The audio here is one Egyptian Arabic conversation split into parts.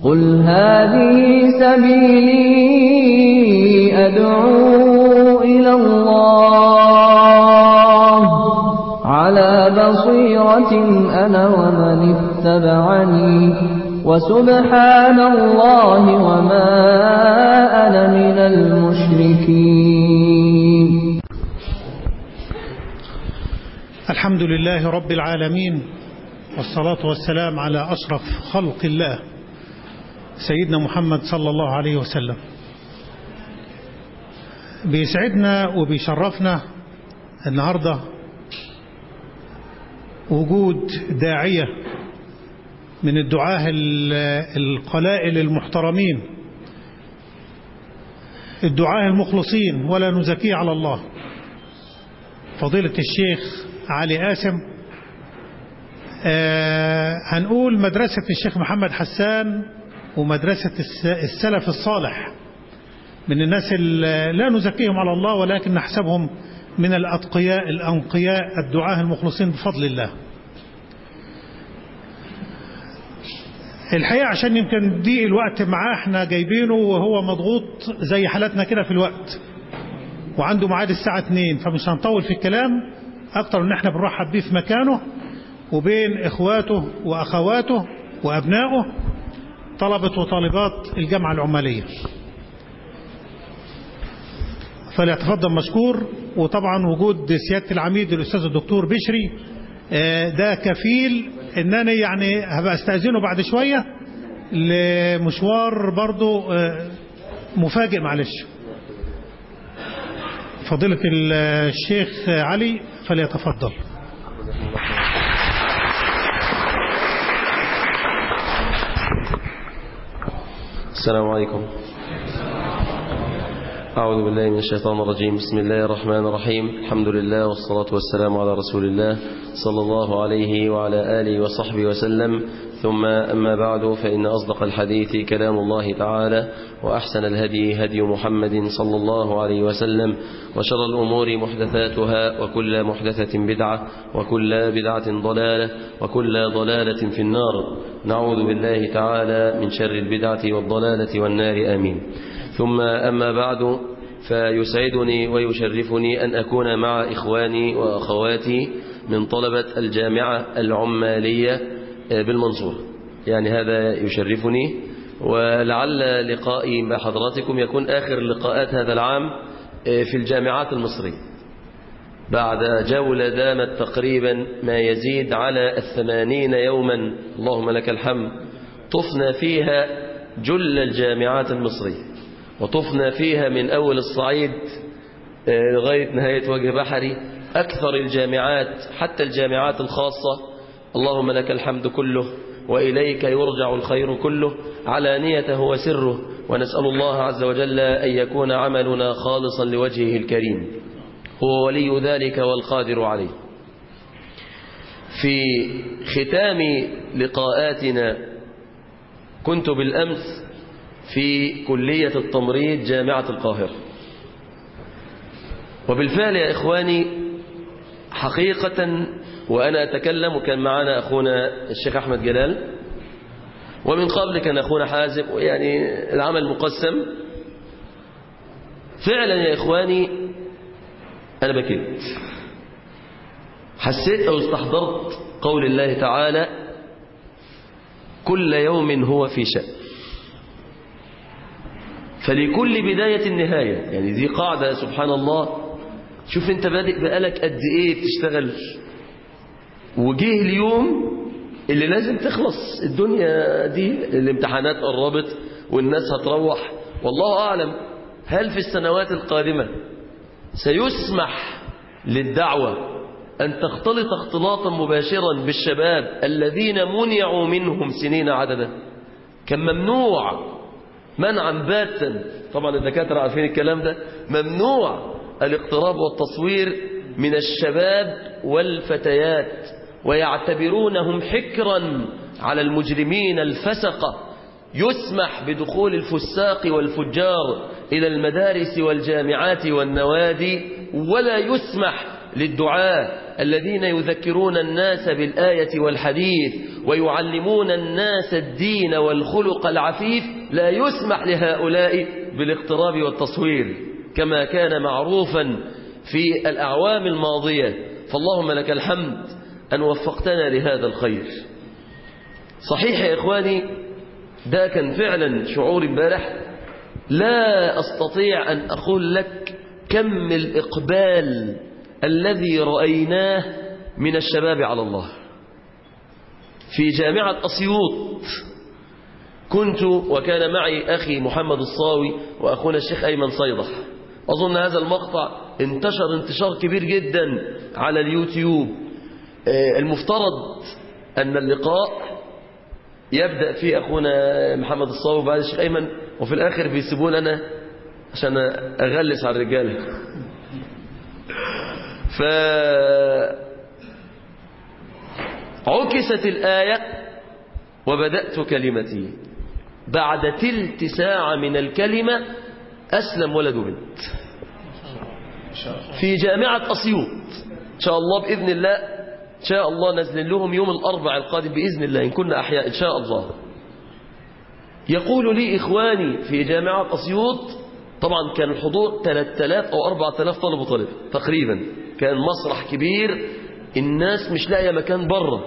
قل هذه سبيلي أدعو إلى الله على بصيرة أنا ومن اتبعني وسبحان الله وما أنا من المشركين الحمد لله رب العالمين والصلاة والسلام على أشرف خلق الله سيدنا محمد صلى الله عليه وسلم بيسعدنا وبيشرفنا النهاردة وجود داعية من الدعاه القلائل المحترمين الدعاه المخلصين ولا نزكي على الله فضيلة الشيخ علي قاسم آه هنقول مدرسة الشيخ محمد حسان ومدرسة السلف الصالح من الناس اللي لا نزكيهم على الله ولكن نحسبهم من الأتقياء الأنقياء الدعاه المخلصين بفضل الله الحقيقة عشان يمكن دي الوقت معاه احنا جايبينه وهو مضغوط زي حالاتنا كده في الوقت وعنده ميعاد الساعة 2 فمش هنطول في الكلام أكتر ان احنا بنرحب بيه في مكانه وبين إخواته وأخواته وأبنائه طلبة وطالبات الجامعة العمالية فليتفضل مشكور وطبعا وجود سيادة العميد الأستاذ الدكتور بشري ده كفيل انني يعني هبقى استأذنه بعد شوية لمشوار برضو مفاجئ معلش فضيلة الشيخ علي فليتفضل السلام عليكم أعوذ بالله من الشيطان الرجيم بسم الله الرحمن الرحيم الحمد لله والصلاة والسلام على رسول الله صلى الله عليه وعلى آله وصحبه وسلم ثم أما بعد فإن أصدق الحديث كلام الله تعالى وأحسن الهدي هدي محمد صلى الله عليه وسلم وشر الأمور محدثاتها وكل محدثة بدعة وكل بدعة ضلالة وكل ضلالة في النار نعوذ بالله تعالى من شر البدعة والضلالة والنار آمين ثم أما بعد فيسعدني ويشرفني أن أكون مع إخواني وأخواتي من طلبة الجامعة العمالية بالمنصورة يعني هذا يشرفني ولعل لقائي بحضراتكم يكون آخر لقاءات هذا العام في الجامعات المصرية بعد جولة دامت تقريبا ما يزيد على الثمانين يوما اللهم لك الحمد طفنا فيها جل الجامعات المصرية وطفنا فيها من أول الصعيد لغاية نهاية وجه بحري أكثر الجامعات حتى الجامعات الخاصة اللهم لك الحمد كله وإليك يرجع الخير كله علانيته وسره ونسأل الله عز وجل أن يكون عملنا خالصا لوجهه الكريم هو ولي ذلك والقادر عليه في ختام لقاءاتنا كنت بالأمس في كلية التمريض جامعة القاهرة وبالفعل يا إخواني حقيقة وأنا أتكلم وكان معنا أخونا الشيخ أحمد جلال ومن قبل كان أخونا حازم يعني العمل مقسم فعلا يا إخواني أنا بكيت حسيت أو استحضرت قول الله تعالى كل يوم هو في شأن فلكل بداية النهاية يعني دي قاعدة سبحان الله شوف انت بادئ بقالك قد ايه تشتغل وجيه اليوم اللي لازم تخلص الدنيا دي الامتحانات قربت والناس هتروح والله أعلم هل في السنوات القادمة سيسمح للدعوة أن تختلط اختلاطا مباشرا بالشباب الذين منعوا منهم سنين عددا كان ممنوع منعا باتا طبعا الدكاترة عارفين الكلام ده ممنوع الاقتراب والتصوير من الشباب والفتيات ويعتبرونهم حكرا على المجرمين الفسقة يسمح بدخول الفساق والفجار إلى المدارس والجامعات والنوادي ولا يسمح للدعاة الذين يذكرون الناس بالآية والحديث ويعلمون الناس الدين والخلق العفيف لا يسمح لهؤلاء بالاقتراب والتصوير كما كان معروفا في الأعوام الماضية فاللهم لك الحمد أن وفقتنا لهذا الخير صحيح يا إخواني ده كان فعلا شعور امبارح لا أستطيع أن أقول لك كم الإقبال الذي رأيناه من الشباب على الله في جامعة أسيوط كنت وكان معي أخي محمد الصاوي وأخونا الشيخ أيمن صيدح أظن هذا المقطع انتشر انتشار كبير جدا على اليوتيوب المفترض أن اللقاء يبدأ فيه أخونا محمد الصاوي وبعد الشيخ أيمن وفي الآخر بيسيبون أنا عشان أغلس على الرجالة ف عكست الآية وبدأت كلمتي بعد تلت ساعة من الكلمة أسلم ولد بنت في جامعة أسيوط إن شاء الله بإذن الله إن شاء الله نزل لهم يوم الأربع القادم بإذن الله إن كنا أحياء إن شاء الله يقول لي إخواني في جامعة أسيوط طبعا كان الحضور 3000 أو 4000 طالب وطالب تقريبا كان مسرح كبير الناس مش لاقيه مكان بره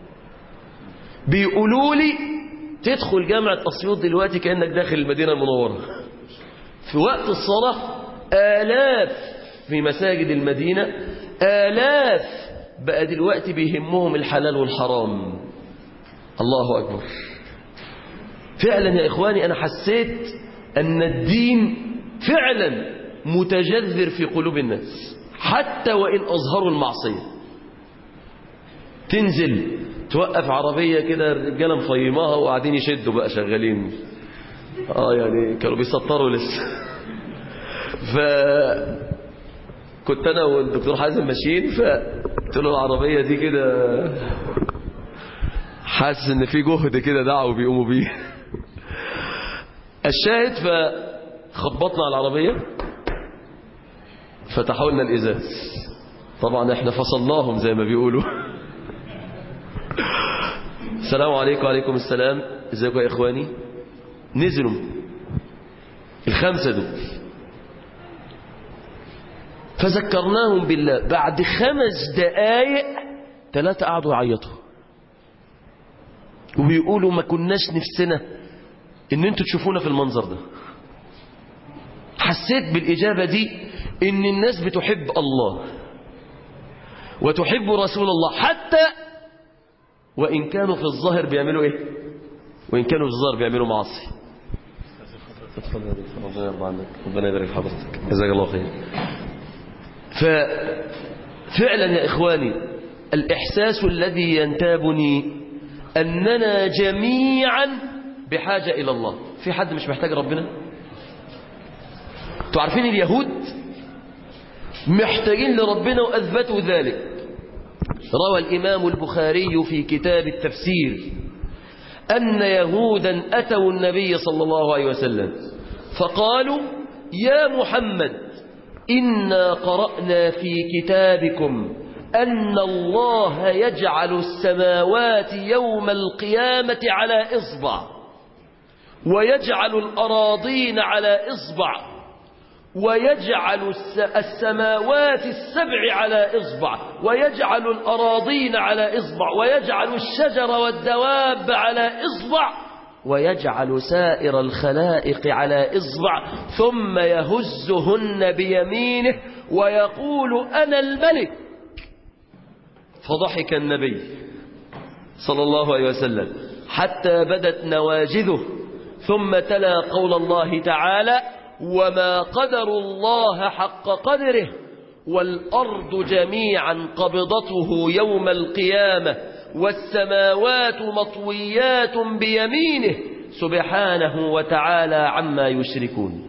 بيقولوا لي تدخل جامعة أسيوط دلوقتي كأنك داخل المدينة المنورة في وقت الصلاة آلاف في مساجد المدينة آلاف بقى دلوقتي بيهمهم الحلال والحرام الله أكبر فعلا يا إخواني أنا حسيت أن الدين فعلا متجذر في قلوب الناس حتى وإن أظهروا المعصية تنزل توقف عربية كده الرجالة مفيماها وقاعدين يشدوا بقى شغالين اه يعني كانوا بيسطروا لسه ف كنت انا والدكتور حازم ماشيين فقلت له العربية دي كده حاسس ان في جهد كده دعوة بيقوموا بيه الشاهد فخبطنا على العربية فتحوا لنا الازاز طبعا احنا فصلناهم زي ما بيقولوا السلام عليكم وعليكم السلام ازيكم يا اخواني نزلوا الخمسة دول فذكرناهم بالله بعد خمس دقايق ثلاثة قعدوا يعيطوا وبيقولوا ما كناش نفسنا ان انتوا تشوفونا في المنظر ده حسيت بالإجابة دي ان الناس بتحب الله وتحب رسول الله حتى وإن كانوا في الظاهر بيعملوا إيه وإن كانوا في الظاهر بيعملوا معاصي ربنا يرضى عنك ربنا يبارك في حضرتك جزاك الله خير ففعلا يا إخواني الإحساس الذي ينتابني أننا جميعا بحاجة إلى الله في حد مش محتاج ربنا تعرفين اليهود محتاجين لربنا وأثبتوا ذلك روى الإمام البخاري في كتاب التفسير أن يهودا أتوا النبي صلى الله عليه وسلم فقالوا يا محمد إنا قرأنا في كتابكم أن الله يجعل السماوات يوم القيامة على إصبع ويجعل الأراضين على إصبع ويجعل السماوات السبع على إصبع ويجعل الأراضين على إصبع ويجعل الشجر والدواب على إصبع ويجعل سائر الخلائق على إصبع ثم يهزهن بيمينه ويقول أنا الملك فضحك النبي صلى الله عليه وسلم حتى بدت نواجذه ثم تلا قول الله تعالى وما قدر الله حق قدره والأرض جميعا قبضته يوم القيامة والسماوات مطويات بيمينه سبحانه وتعالى عما يشركون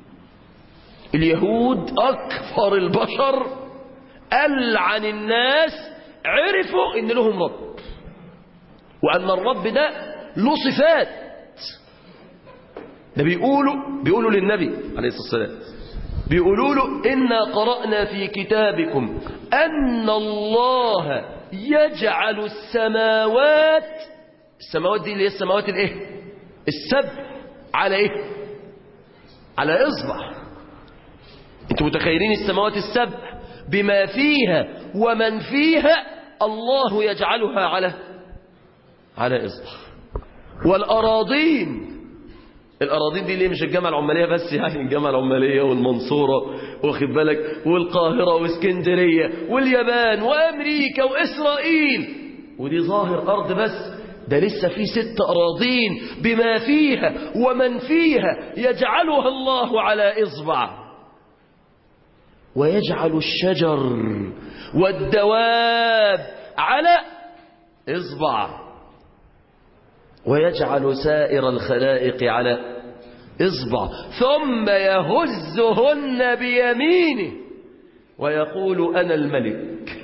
اليهود أكثر البشر ألعن الناس عرفوا إن لهم رب وأن الرب ده له صفات ده بيقولوا بيقولوا للنبي عليه الصلاة والسلام بيقولوا له إنا قرأنا في كتابكم أن الله يجعل السماوات السماوات دي اللي هي السماوات الايه السبع على ايه على اصبع انتوا متخيلين السماوات السبع بما فيها ومن فيها الله يجعلها على على اصبع والاراضين الأراضين دي ليه مش الجامعة العمالية بس يعني الجامعة العمالية والمنصورة واخد بالك والقاهرة واسكندرية واليابان وأمريكا وإسرائيل ودي ظاهر أرض بس ده لسه في ست أراضين بما فيها ومن فيها يجعلها الله على إصبع ويجعل الشجر والدواب على إصبع ويجعل سائر الخلائق على إصبع ثم يهزهن بيمينه ويقول أنا الملك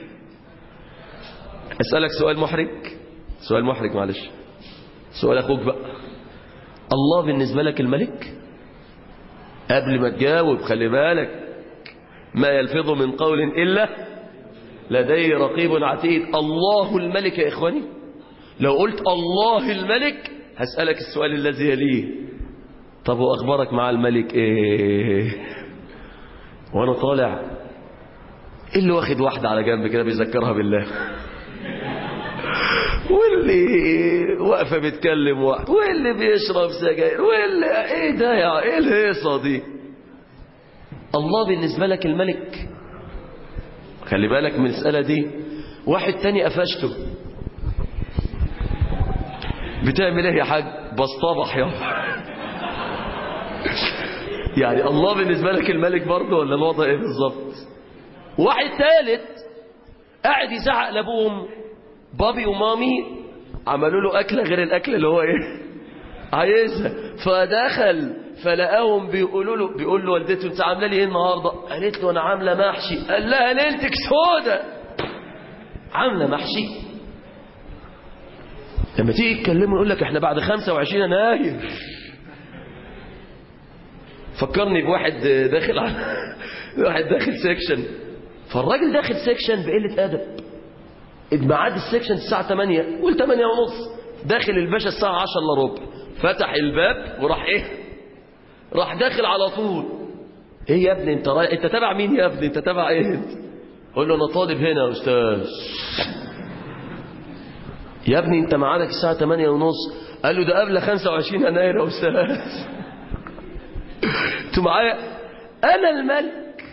أسألك سؤال محرج سؤال محرج معلش سؤال أخوك بقى الله بالنسبة لك الملك قبل ما تجاوب خلي بالك ما يلفظ من قول إلا لديه رقيب عتيد الله الملك يا إخواني لو قلت الله الملك هسألك السؤال الذي يليه طب وأخبارك مع الملك إيه وأنا طالع إيه اللي واخد واحدة على جنب كده بيذكرها بالله واللي واقفة بيتكلم واحد واللي بيشرب سجاير واللي ايه ده يا ايه الهيصة دي الله بالنسبة لك الملك خلي بالك من المسألة دي واحد تاني قفشته بتعمل ايه يا حاج بصطبح يا يعني الله بالنسبة لك الملك برضه ولا الوضع ايه بالظبط واحد ثالث قاعد يزعق لابوهم بابي ومامي عملوا له أكلة غير الأكل اللي هو إيه عايزها فدخل فلقاهم بيقولوا له بيقول له والدته انت عامله لي ايه النهارده قالت له انا عامله محشي قال لها ليلتك سودة عامله محشي لما تيجي تكلمه يقول لك احنا بعد 25 يناير فكرني بواحد داخل على واحد داخل سيكشن فالراجل داخل سيكشن بقله ادب ميعاد السكشن الساعة 8 قول 8 ونص داخل الباشا الساعة 10 الا ربع فتح الباب وراح ايه راح داخل على طول ايه يا ابني انت رايح انت تابع مين يا ابني انت تابع ايه انت قول له انا طالب هنا يا استاذ يا ابني انت ميعادك الساعة 8 ونص قال له ده قبل 25 يناير يا استاذ انتوا معايا انا الملك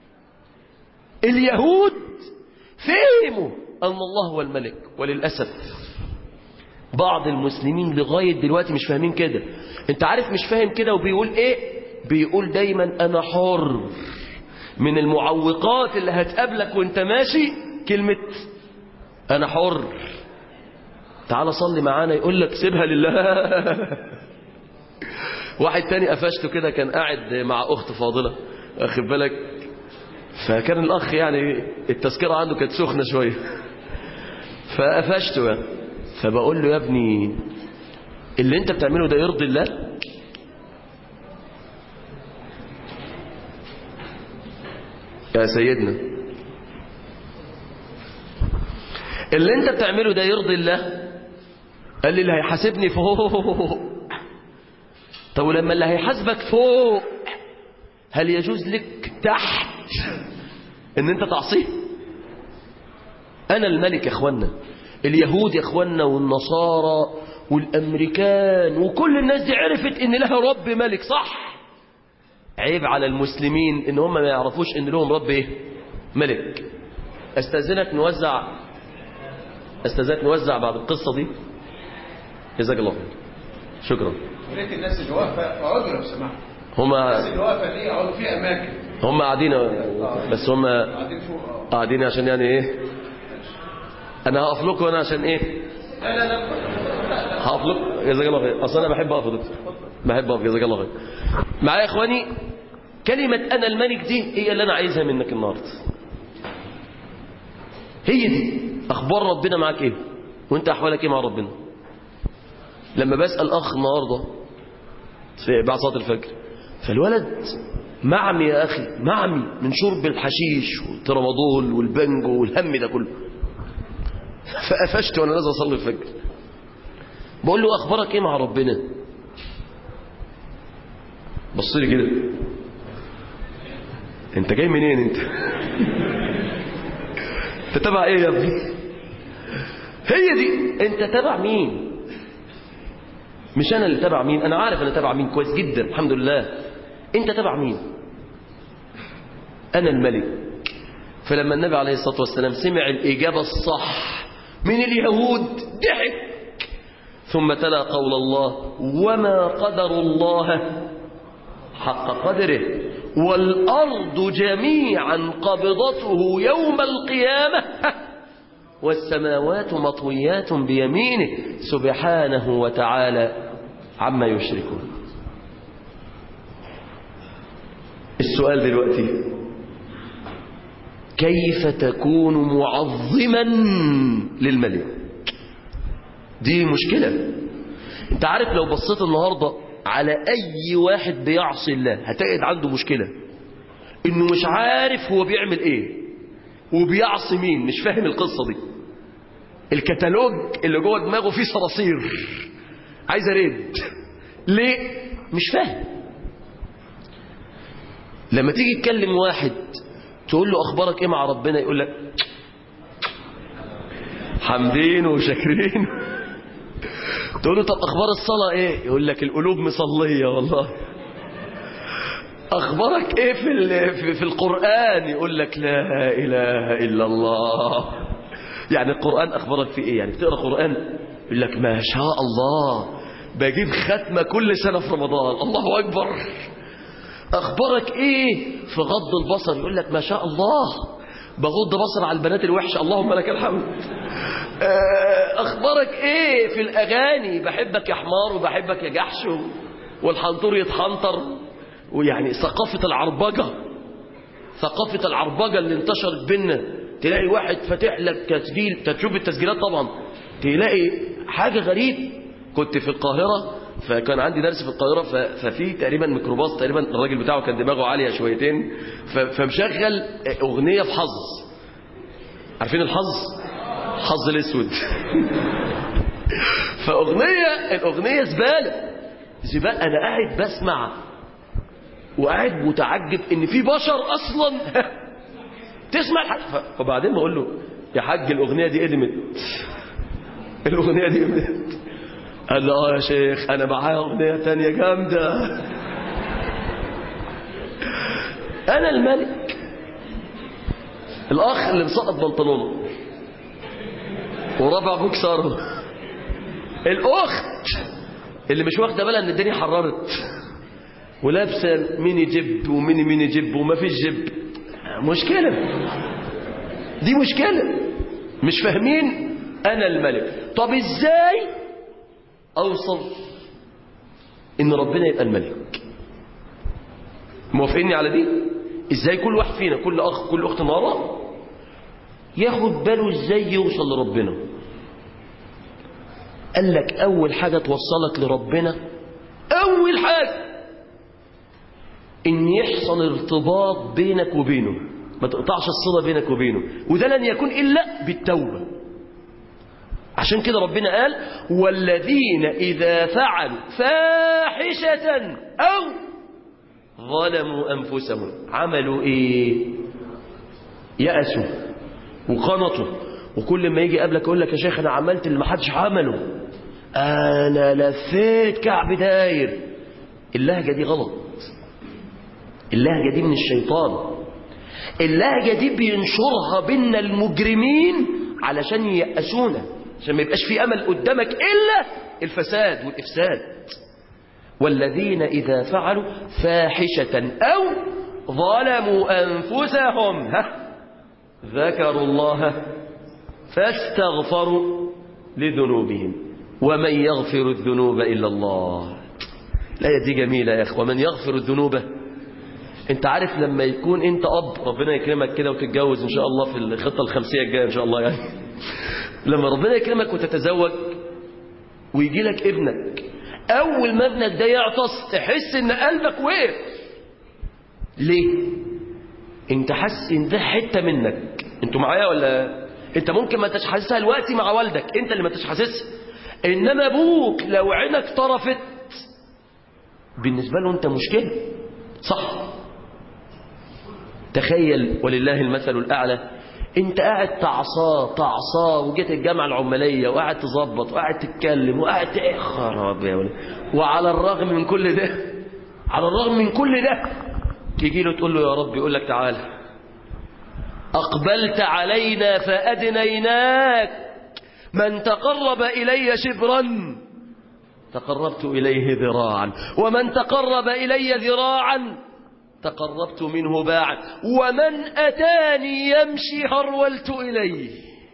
اليهود فهموا أن الله هو الملك وللأسف بعض المسلمين لغاية دلوقتي مش فاهمين كده انت عارف مش فاهم كده وبيقول ايه بيقول دايما انا حر من المعوقات اللي هتقابلك وانت ماشي كلمة انا حر تعال صلي معانا يقول لك سيبها لله واحد تاني قفشته كده كان قاعد مع اخت فاضلة واخد بالك فكان الاخ يعني التذكرة عنده كانت سخنة شوية فقفشته يعني فبقول له يا ابني اللي انت بتعمله ده يرضي الله يا سيدنا اللي انت بتعمله ده يرضي الله قال لي اللي هيحاسبني فوق طب ولما اللي هيحاسبك فوق هل يجوز لك تحت ان انت تعصيه انا الملك يا اخوانا اليهود يا اخوانا والنصارى والامريكان وكل الناس دي عرفت ان لها رب ملك صح عيب على المسلمين ان هم ما يعرفوش ان لهم رب ايه ملك استاذنك نوزع استاذنك نوزع بعد القصه دي جزاك الله خير شكرا يا ريت الناس اللي واقفه اقعدوا لو سمحتوا هما الناس اللي واقفه دي اقعدوا في اماكن هم قاعدين بس هم قاعدين فوق اه قاعدين عشان يعني ايه انا هقف لكم انا عشان ايه لا لا لا هقف لكم جزاك الله خير اصل انا بحب اقف يا دكتور بحب اقف جزاك الله خير معايا يا اخواني كلمة انا الملك دي هي اللي انا عايزها منك النهارده هي دي اخبار ربنا معاك ايه وانت احوالك ايه مع ربنا لما بسأل اخ النهارده في بعد صلاه الفجر فالولد معمي يا أخي معمي من شرب الحشيش والترامادول والبنجو والهم ده كله فقفشت وأنا نازل أصلي الفجر بقول له أخبارك إيه مع ربنا بص لي كده أنت جاي منين أنت أنت تبع إيه يا ابني هي دي أنت تبع مين مش أنا اللي تبع مين أنا عارف أنا تبع مين كويس جدا الحمد لله أنت تبع مين أنا الملك فلما النبي عليه الصلاة والسلام سمع الإجابة الصح من اليهود ضحك ثم تلا قول الله وما قدر الله حق قدره والأرض جميعا قبضته يوم القيامة والسماوات مطويات بيمينه سبحانه وتعالى عما يشركون السؤال دلوقتي كيف تكون معظما للملك دي مشكلة انت عارف لو بصيت النهاردة على اي واحد بيعصي الله هتجد عنده مشكلة انه مش عارف هو بيعمل ايه وبيعصي مين مش فاهم القصة دي الكتالوج اللي جوه دماغه فيه صراصير عايز ارد ليه مش فاهم لما تيجي تكلم واحد تقول له اخبارك ايه مع ربنا يقول لك حمدين وشاكرين تقول له طب اخبار الصلاه ايه يقول لك القلوب مصليه والله اخبارك ايه في ال- في, في القران يقول لك لا اله الا الله يعني القران اخبارك في ايه يعني بتقرا قران يقول لك ما شاء الله بجيب ختمه كل سنه في رمضان الله اكبر اخبارك ايه في غض البصر يقول لك ما شاء الله بغض بصر على البنات الوحشه اللهم لك الحمد آه، اخبارك ايه في الاغاني بحبك يا حمار وبحبك يا جحش و- والحنطور يتحنطر ويعني ثقافه العربجه ثقافه العربجه اللي انتشرت بينا تلاقي واحد فاتح لك تسجيل تشوف التسجيلات طبعا تلاقي حاجه غريب كنت في القاهره فكان عندي درس في القاهره ف- ففي تقريبا ميكروباص تقريبا الراجل بتاعه كان دماغه عاليه شويتين ف- فمشغل اغنيه في حظ عارفين الحظ حظ الاسود فاغنيه الاغنيه زباله زباله انا قاعد بسمع وقاعد متعجب ان في بشر اصلا تسمع الحاج ف- فبعدين بقول له يا حاج الاغنيه دي قدمت الاغنيه دي قدمت قال لي اه يا شيخ انا معايا اغنيه تانية جامده انا الملك الاخ اللي مسقط بنطلونه ورابع بوكسره الاخت اللي مش واخده بالها ان الدنيا حررت ولابسه ميني جيب وميني ميني جيب وما فيش جيب مشكله دي مشكله مش فاهمين انا الملك طب ازاي اوصل ان ربنا يبقى الملك موافقيني على دي ازاي كل واحد فينا كل اخ كل اخت النهارده ياخد باله ازاي يوصل لربنا قال لك اول حاجه توصلك لربنا اول حاجه ان يحصل ارتباط بينك وبينه ما تقطعش الصله بينك وبينه وده لن يكون الا بالتوبه عشان كده ربنا قال والذين اذا فعلوا فاحشه او ظلموا انفسهم عملوا ايه يأسوا وقنطوا وكل ما يجي قبلك يقول لك يا شيخ انا عملت اللي ما حدش عمله انا لفيت كعب داير اللهجه دي غلط اللهجه دي من الشيطان اللهجه دي بينشرها بينا المجرمين علشان ييأسونا عشان ما يبقاش في امل قدامك الا الفساد والافساد والذين اذا فعلوا فاحشه او ظلموا انفسهم ها ذكروا الله فاستغفروا لذنوبهم ومن يغفر الذنوب إلا الله الآية دي جميلة يا أخي ومن يغفر الذنوب انت عارف لما يكون انت اب ربنا يكرمك كده وتتجوز ان شاء الله في الخطه الخمسيه الجايه ان شاء الله يعني لما ربنا يكرمك وتتزوج ويجي لك ابنك اول ما ابنك ده يعطس تحس ان قلبك وقف ليه انت حاسس ان ده حته منك انتوا معايا ولا انت ممكن ما انتش حاسسها دلوقتي مع والدك انت اللي ما انتش حاسسها انما ابوك لو عينك طرفت بالنسبه له انت مشكله صح تخيل ولله المثل الاعلى انت قاعد تعصاه تعصاه وجيت الجامعه العماليه وقاعد تظبط وقاعد تتكلم وقاعد ت- خراب يا ولد وعلى الرغم من كل ده على الرغم من كل ده تيجي له تقول له يا رب يقول لك تعالى أقبلت علينا فأدنيناك من تقرب إلي شبرا تقربت إليه ذراعا ومن تقرب إلي ذراعا تقربت منه باعا ومن أتاني يمشي هرولت إليه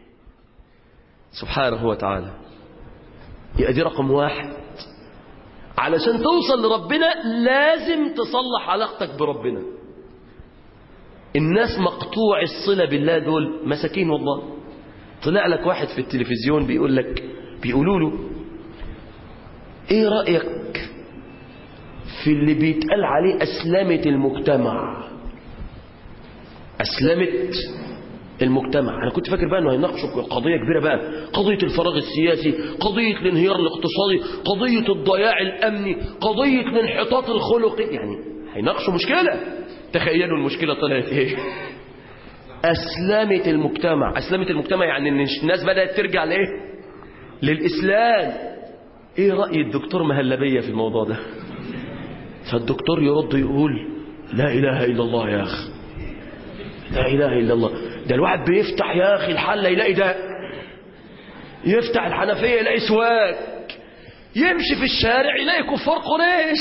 سبحانه وتعالى يبقى دي رقم واحد علشان توصل لربنا لازم تصلح علاقتك بربنا الناس مقطوع الصلة بالله دول مساكين والله طلع لك واحد في التلفزيون بيقول لك بيقولوا له ايه رأيك في اللي بيتقال عليه أسلمة المجتمع أسلمة المجتمع أنا كنت فاكر بقى أنه هيناقشوا قضية كبيرة بقى قضية الفراغ السياسي قضية الانهيار الاقتصادي قضية الضياع الأمني قضية الانحطاط الخلقي يعني هيناقشوا مشكلة تخيلوا المشكلة طلعت ايه أسلمت المجتمع أسلمت المجتمع يعني ان الناس بدأت ترجع لإيه للإسلام ايه رأي الدكتور مهلبية في الموضوع ده فالدكتور يرد يقول لا إله إلا الله يا أخي لا إله إلا الله ده الواحد بيفتح يا أخي الحلة يلاقي ده يفتح الحنفية يلاقي سواك يمشي في الشارع يلاقي كفار قريش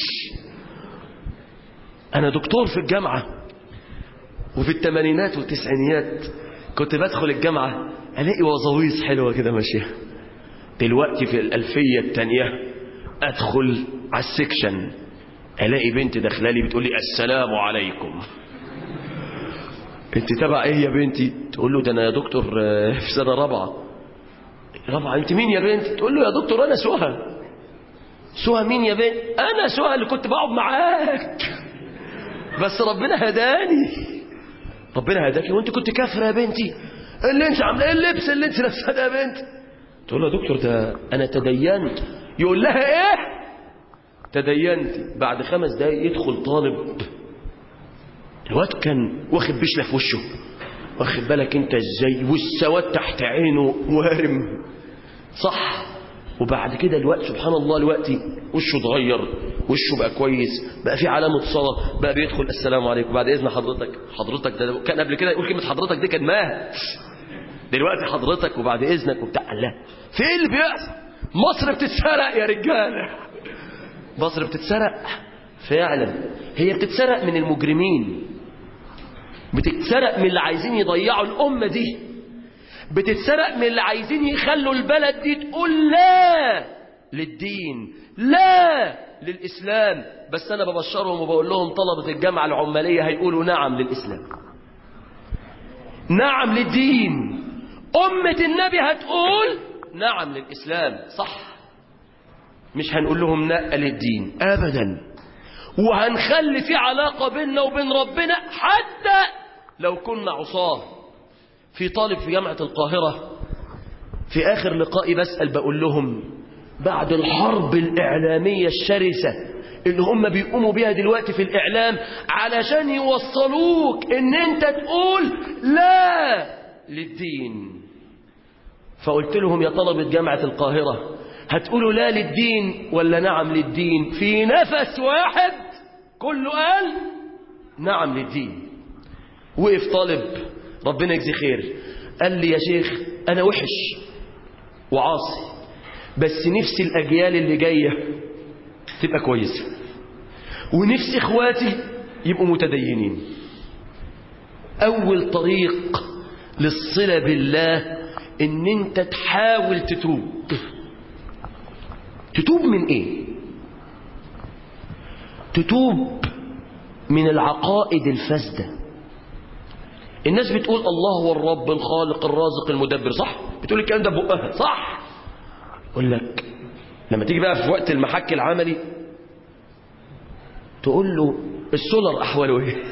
أنا دكتور في الجامعة وفي الثمانينات والتسعينيات كنت بدخل الجامعة ألاقي وظويص حلوة كده ماشية دلوقتي في الألفية الثانية أدخل على السكشن ألاقي بنت داخلالي بتقول لي السلام عليكم انت تبع ايه يا بنتي تقول له ده انا يا دكتور آه، في سنه رابعه رابعه انت مين يا بنت تقول له يا دكتور انا سهى سهى مين يا بنت انا سهى اللي كنت بقعد معاك بس ربنا هداني ربنا هداكي وانت كنت كافره يا بنتي اللي انت عامله ايه اللبس اللي انت لابساه ده يا بنت تقول له يا دكتور ده انا تدينت يقول لها ايه تدينت بعد خمس دقايق يدخل طالب الواد كان واخد بشلة في وشه واخد بالك انت ازاي والسواد تحت عينه وارم صح وبعد كده الوقت سبحان الله الوقت وشه اتغير وشه بقى كويس بقى في علامة صلاة بقى بيدخل السلام عليكم بعد إذن حضرتك حضرتك ده كان قبل كده يقول كلمة حضرتك دي كان مات دلوقتي حضرتك وبعد إذنك وبتاع الله في ايه اللي بيحصل مصر بتتسرق يا رجالة مصر بتتسرق فعلا هي بتتسرق من المجرمين بتتسرق من اللي عايزين يضيعوا الأمة دي بتتسرق من اللي عايزين يخلوا البلد دي تقول لا للدين لا للإسلام بس أنا ببشرهم وبقول لهم طلبة الجامعة العمالية هيقولوا نعم للإسلام نعم للدين أمة النبي هتقول نعم للإسلام صح مش هنقول لهم لا للدين أبدا وهنخلي في علاقة بيننا وبين ربنا حتى لو كنا عصاه في طالب في جامعة القاهرة في آخر لقائي بسأل بقول لهم بعد الحرب الإعلامية الشرسة اللي هم بيقوموا بيها دلوقتي في الإعلام علشان يوصلوك إن أنت تقول لا للدين فقلت لهم يا طلبة جامعة القاهرة هتقولوا لا للدين ولا نعم للدين في نفس واحد كله قال نعم للدين وقف طالب ربنا يجزي خير قال لي يا شيخ أنا وحش وعاصي بس نفسي الأجيال اللي جاية تبقى كويسة ونفسي إخواتي يبقوا متدينين أول طريق للصلة بالله إن أنت تحاول تتوب تتوب من إيه تتوب من العقائد الفاسده الناس بتقول الله هو الرب الخالق الرازق المدبر صح بتقول الكلام ده بقها صح اقول لك لما تيجي بقى في وقت المحك العملي تقول له السولر أحواله إيه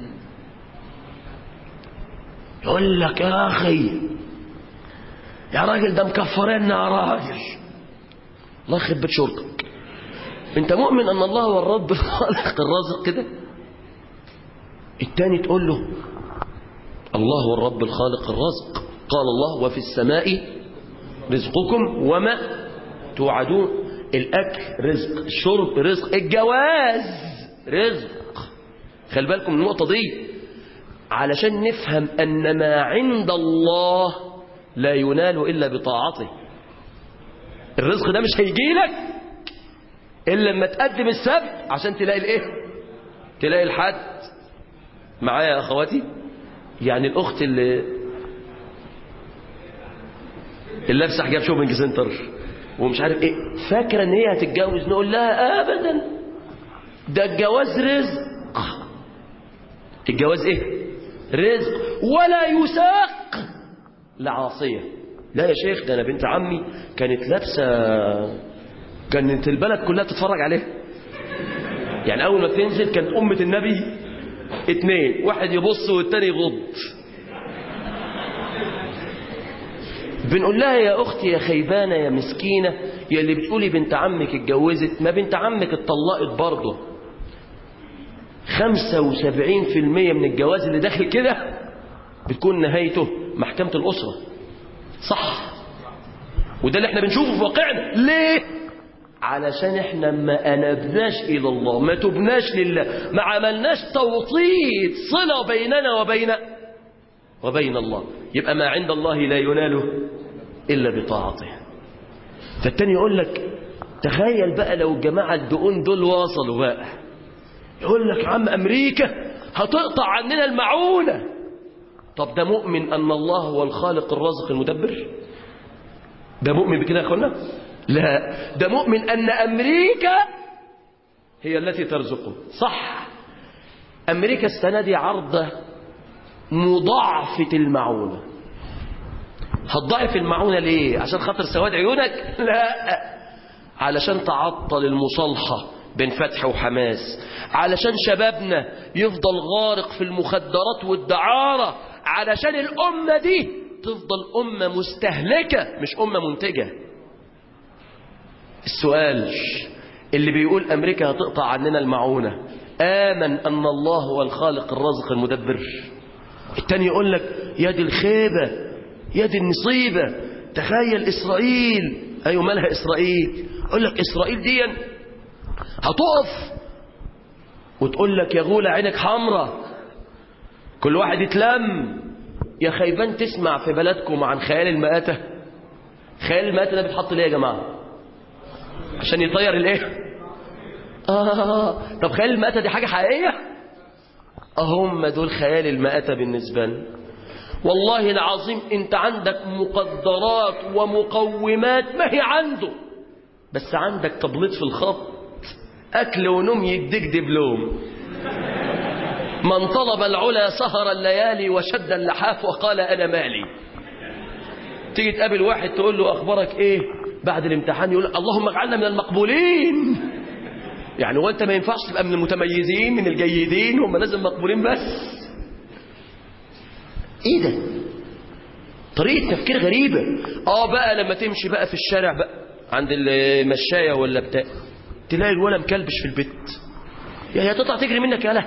يقول لك يا أخي يا راجل ده مكفرنا يا راجل الله يخرب بيت شرطك انت مؤمن ان الله هو الرب الخالق الرازق كده التاني تقول له الله هو الرب الخالق الرازق قال الله وفي السماء رزقكم وما توعدون الأكل رزق الشرب رزق الجواز رزق خلي بالكم من النقطة دي علشان نفهم أن ما عند الله لا ينال إلا بطاعته الرزق ده مش هيجيلك إلا لما تقدم السبت عشان تلاقي الإيه تلاقي الحد معايا يا أخواتي يعني الأخت اللي اللي لابسه حجاب شوبينج سنتر ومش عارف ايه فاكره ان هي هتتجوز نقول لها ابدا ده الجواز رزق الجواز ايه رزق ولا يساق لعاصيه لا يا شيخ ده انا بنت عمي كانت لابسه كانت البلد كلها تتفرج عليها يعني اول ما بتنزل كانت امه النبي اتنين واحد يبص والتاني يغض بنقول لها يا أختي يا خيبانة يا مسكينة يا اللي بتقولي بنت عمك اتجوزت ما بنت عمك اتطلقت برضه 75% من الجواز اللي داخل كده بتكون نهايته محكمة الأسرة صح وده اللي احنا بنشوفه في واقعنا ليه علشان احنا ما انبناش الى الله ما تبناش لله ما عملناش توطيد صلة بيننا وبين وبين الله يبقى ما عند الله لا ينال إلا بطاعته فالتاني يقول لك تخيل بقى لو الجماعة الدقون دول واصلوا بقى يقول لك عم أمريكا هتقطع عننا المعونة طب ده مؤمن أن الله هو الخالق الرازق المدبر ده مؤمن بكده يا أخوانا لا ده مؤمن أن أمريكا هي التي ترزقه صح أمريكا السنة دي عرضة مضاعفة المعونة هتضاعف المعونة ليه عشان خاطر سواد عيونك لا علشان تعطل المصالحة بين فتح وحماس علشان شبابنا يفضل غارق في المخدرات والدعارة علشان الأمة دي تفضل أمة مستهلكة مش أمة منتجة السؤال اللي بيقول أمريكا هتقطع عننا المعونة آمن أن الله هو الخالق الرازق المدبر التاني يقول لك يا دي الخيبة يا دي النصيبة تخيل إسرائيل أيوة مالها إسرائيل يقول لك إسرائيل دي هتقف وتقول لك يا غولة عينك حمرة كل واحد يتلم يا خيبان تسمع في بلدكم عن خيال المآتة خيال المآتة ده بيتحط ليه يا جماعة عشان يطير الايه آه طب خيال المآتة دي حاجة حقيقية أهم دول خيال المآتة بالنسبة لنا والله العظيم انت عندك مقدرات ومقومات ما هي عنده بس عندك تبليط في الخط أكل ونوم يديك دبلوم من طلب العلا سهر الليالي وشد اللحاف وقال أنا مالي تيجي تقابل واحد تقول له أخبارك إيه بعد الامتحان يقول اللهم اجعلنا من المقبولين يعني وانت ما ينفعش تبقى من المتميزين من الجيدين هم لازم مقبولين بس ايه ده طريقة تفكير غريبة اه بقى لما تمشي بقى في الشارع بقى عند المشاية ولا بتاع تلاقي الولا مكلبش في البيت يا هي تطلع تجري منك يا لا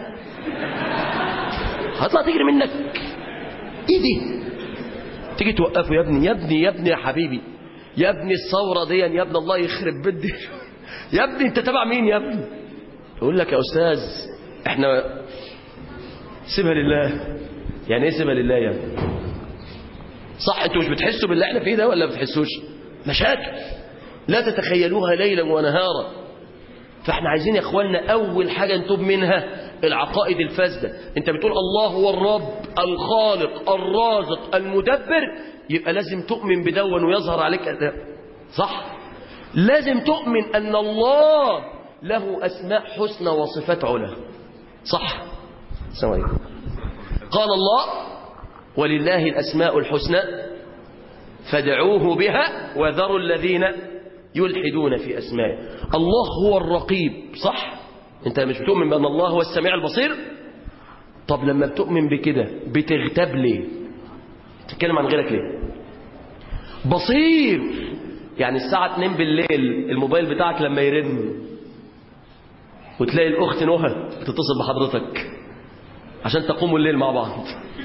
هتطلع تجري منك ايه دي تيجي توقفه يا ابني يا ابني يا ابني يا حبيبي يا ابني الثورة دي يا ابني الله يخرب بدي يا ابني انت تبع مين يا ابني يقول لك يا استاذ احنا سيبها لله يعني ايه سيبها لله يا ابني صح انتوا مش بتحسوا باللي احنا فيه ده ولا ما بتحسوش مشاكل لا تتخيلوها ليلا ونهارا فاحنا عايزين يا اخواننا اول حاجه نتوب منها العقائد الفاسده انت بتقول الله هو الرب الخالق الرازق المدبر يبقى لازم تؤمن بدون ويظهر عليك أداء صح لازم تؤمن ان الله له اسماء حسنى وصفات علا صح السلام عليكم قال الله ولله الاسماء الحسنى فادعوه بها وذروا الذين يلحدون في أسمائه الله هو الرقيب صح انت مش بتؤمن بأن الله هو السميع البصير طب لما بتؤمن بكده بتغتاب ليه تتكلم عن غيرك ليه بصير يعني الساعة 2 بالليل الموبايل بتاعك لما يرن وتلاقي الأخت نهى بتتصل بحضرتك عشان تقوموا الليل مع بعض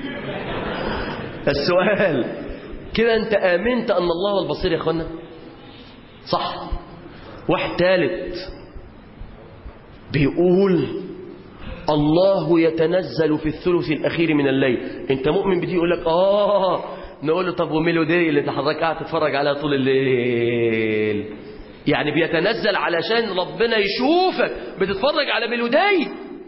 السؤال كده انت آمنت أن الله هو البصير يا اخوانا صح واحد ثالث بيقول الله يتنزل في الثلث الأخير من الليل انت مؤمن بدي يقول لك آه نقول له طب وميلودي اللي انت حضرتك قاعد تتفرج عليها طول الليل يعني بيتنزل علشان ربنا يشوفك بتتفرج على ميلودي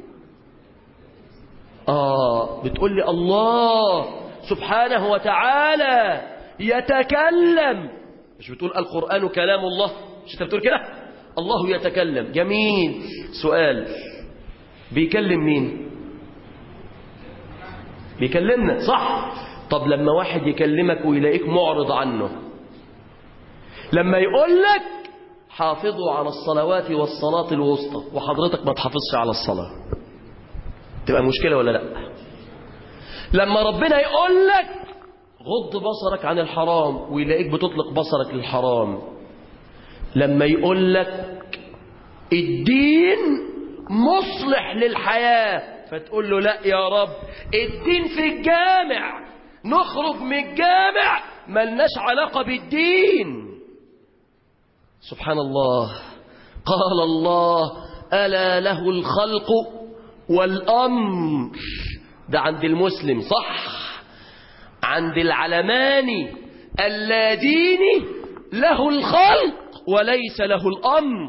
آه بتقول لي الله سبحانه وتعالى يتكلم مش بتقول القرآن كلام الله مش انت بتقول كده الله يتكلم جميل سؤال بيكلم مين بيكلمنا صح طب لما واحد يكلمك ويلاقيك معرض عنه لما يقول لك حافظوا على الصلوات والصلاة الوسطى وحضرتك ما تحافظش على الصلاة تبقى مشكلة ولا لا لما ربنا يقول لك غض بصرك عن الحرام ويلاقيك بتطلق بصرك للحرام لما يقول لك الدين مصلح للحياة فتقول له لا يا رب الدين في الجامع نخرج من الجامع ملناش علاقة بالدين سبحان الله قال الله ألا له الخلق والأمر ده عند المسلم صح عند العلماني اللادين له الخلق وليس له الأمر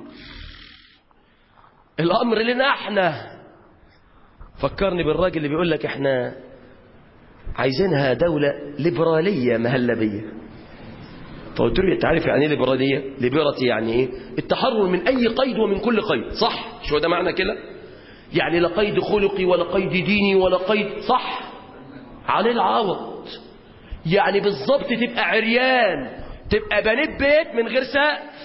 الأمر لنا احنا فكرني بالراجل اللي بيقول لك احنا عايزينها دولة ليبرالية مهلبية فقلت له انت عارف يعني ايه ليبرالية ليبرتي يعني ايه التحرر من اي قيد ومن كل قيد صح شو ده معنى كده يعني لا قيد خلقي ولا قيد ديني ولا قيد صح عليه العوض يعني بالظبط تبقى عريان تبقى بنيت بيت من غير سقف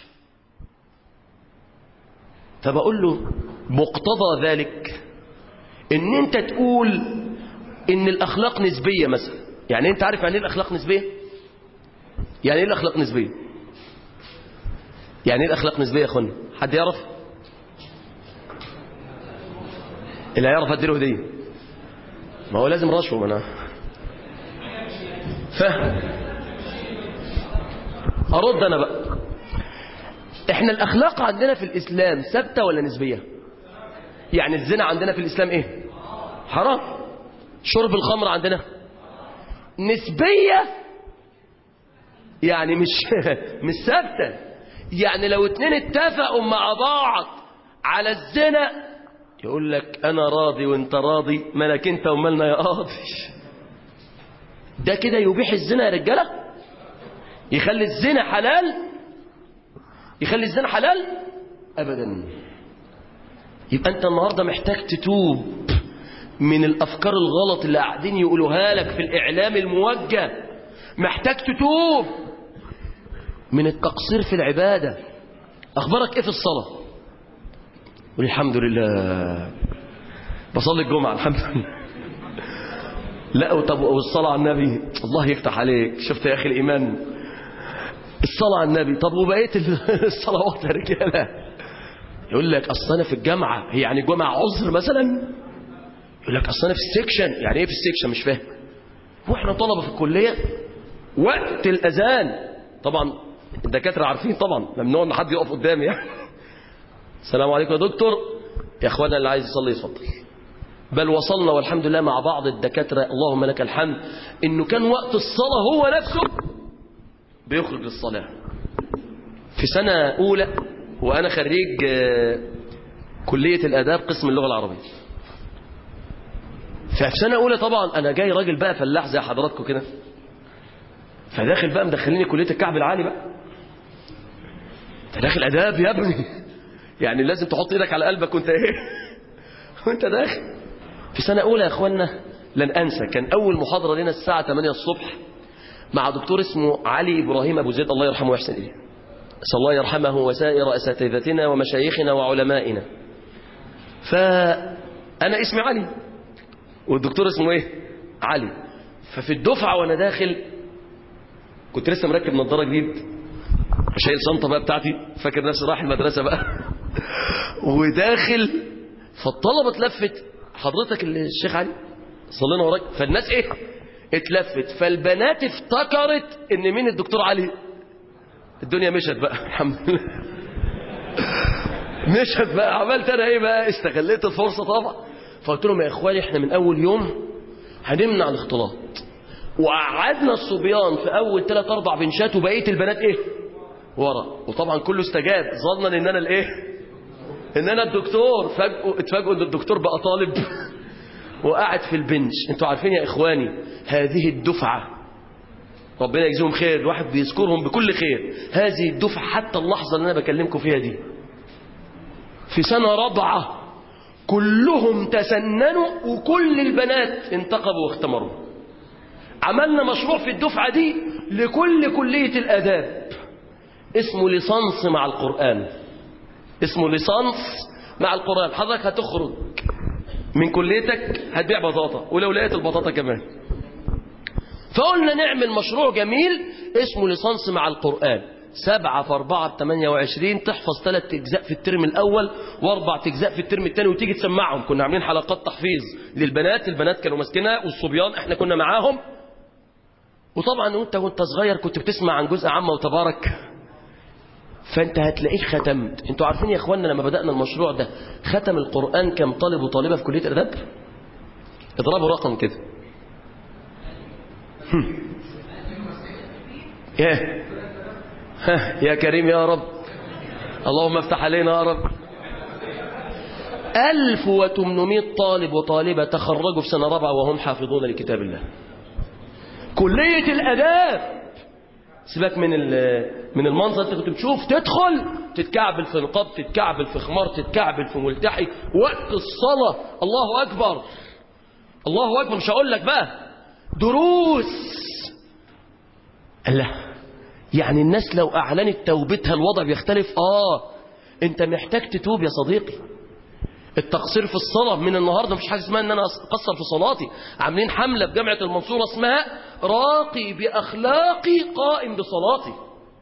فبقول له مقتضى ذلك ان انت تقول ان الاخلاق نسبيه مثلا يعني انت عارف يعني ايه الاخلاق نسبيه يعني ايه الاخلاق نسبيه يعني ايه الاخلاق نسبيه يا اخوانا حد يعرف اللي هيعرف اديله هديه ما هو لازم رشوه ما انا فاهم ارد انا بقى احنا الاخلاق عندنا في الاسلام ثابته ولا نسبيه يعني الزنا عندنا في الاسلام ايه حرام شرب الخمر عندنا نسبيه يعني مش مش ثابته يعني لو اتنين اتفقوا مع بعض على الزنا يقول لك انا راضي وانت راضي مالك انت ومالنا يا قاضي ده كده يبيح الزنا يا رجاله يخلي الزنا حلال يخلي الزنا حلال ابدا يبقى انت النهارده محتاج تتوب من الافكار الغلط اللي قاعدين يقولوها لك في الاعلام الموجه محتاج تتوب من التقصير في العباده اخبارك ايه في الصلاه قول الحمد لله بصلي الجمعه الحمد لله لا طب والصلاه على النبي الله يفتح عليك شفت يا اخي الايمان الصلاه على النبي طب وبقيه الصلوات يا رجاله يقول لك اصل انا في الجامعه هي يعني جمعه عذر مثلا يقول لك اصل انا في السكشن يعني ايه في السكشن مش فاهم واحنا طلبه في الكليه وقت الاذان طبعا الدكاتره عارفين طبعا ممنوع ان حد يقف قدامي يعني السلام عليكم يا دكتور يا اخوانا اللي عايز يصلي يصلي بل وصلنا والحمد لله مع بعض الدكاتره اللهم لك الحمد انه كان وقت الصلاه هو نفسه بيخرج للصلاه في سنه اولى وانا خريج كليه الاداب قسم اللغه العربيه ففي سنه اولى طبعا انا جاي راجل بقى فلاح زي حضراتكم كده فداخل بقى مدخليني كليه الكعب العالي بقى انت داخل اداب يا ابني يعني لازم تحط ايدك على قلبك وانت ايه وانت داخل في سنه اولى يا اخوانا لن انسى كان اول محاضره لنا الساعه 8 الصبح مع دكتور اسمه علي ابراهيم ابو زيد الله يرحمه ويحسن اليه نسال الله يرحمه وسائر اساتذتنا ومشايخنا وعلمائنا فأنا اسمي علي والدكتور اسمه ايه علي ففي الدفعة وانا داخل كنت لسه مركب نظارة جديد شايل شنطة بقى بتاعتي فاكر نفسي رايح المدرسة بقى وداخل فالطلبة اتلفت حضرتك الشيخ علي صلينا وراك فالناس ايه اتلفت فالبنات افتكرت ان مين الدكتور علي الدنيا مشت بقى الحمد لله مشت بقى عملت انا ايه بقى استغليت الفرصة طبعا فقلت لهم يا اخواني احنا من اول يوم هنمنع الاختلاط وقعدنا الصبيان في اول ثلاث اربع بنشات وبقيه البنات ايه ورا وطبعا كله استجاب ظنا ان انا الايه ان انا الدكتور فجأة اتفاجئوا ان الدكتور بقى طالب وقاعد في البنش انتوا عارفين يا اخواني هذه الدفعة ربنا يجزيهم خير الواحد بيذكرهم بكل خير هذه الدفعة حتى اللحظة اللي انا بكلمكم فيها دي في سنة رابعة كلهم تسننوا وكل البنات انتقبوا واختمروا عملنا مشروع في الدفعة دي لكل كلية الآداب اسمه ليسانس مع القرآن اسمه ليسانس مع القرآن حضرتك هتخرج من كليتك هتبيع بطاطا ولو لقيت البطاطا كمان فقلنا نعمل مشروع جميل اسمه ليسانس مع القرآن سبعة في أربعة بثمانية وعشرين تحفظ ثلاث أجزاء في الترم الأول وأربع أجزاء في الترم الثاني وتيجي تسمعهم كنا عاملين حلقات تحفيظ للبنات البنات كانوا ماسكينها والصبيان احنا كنا معاهم وطبعا وانت وانت صغير كنت بتسمع عن جزء عامة وتبارك فانت هتلاقيك ختمت انتوا عارفين يا اخواننا لما بدأنا المشروع ده ختم القرآن كم طالب وطالبة في كلية الأداب اضربوا رقم كده هم. يا ها يا كريم يا رب اللهم افتح علينا يا رب 1800 طالب وطالبة تخرجوا في سنة رابعة وهم حافظون لكتاب الله كلية الأداب سيبك من من المنظر انت كنت بتشوف تدخل تتكعبل في نقاب تتكعبل في خمار تتكعبل في ملتحي وقت الصلاة الله أكبر الله أكبر مش هقول لك بقى دروس الله يعني الناس لو أعلنت توبتها الوضع بيختلف آه أنت محتاج تتوب يا صديقي التقصير في الصلاة من النهاردة مفيش حاجة اسمها ان انا اقصر في صلاتي عاملين حملة في جامعة المنصورة اسمها راقي بأخلاقي قائم بصلاتي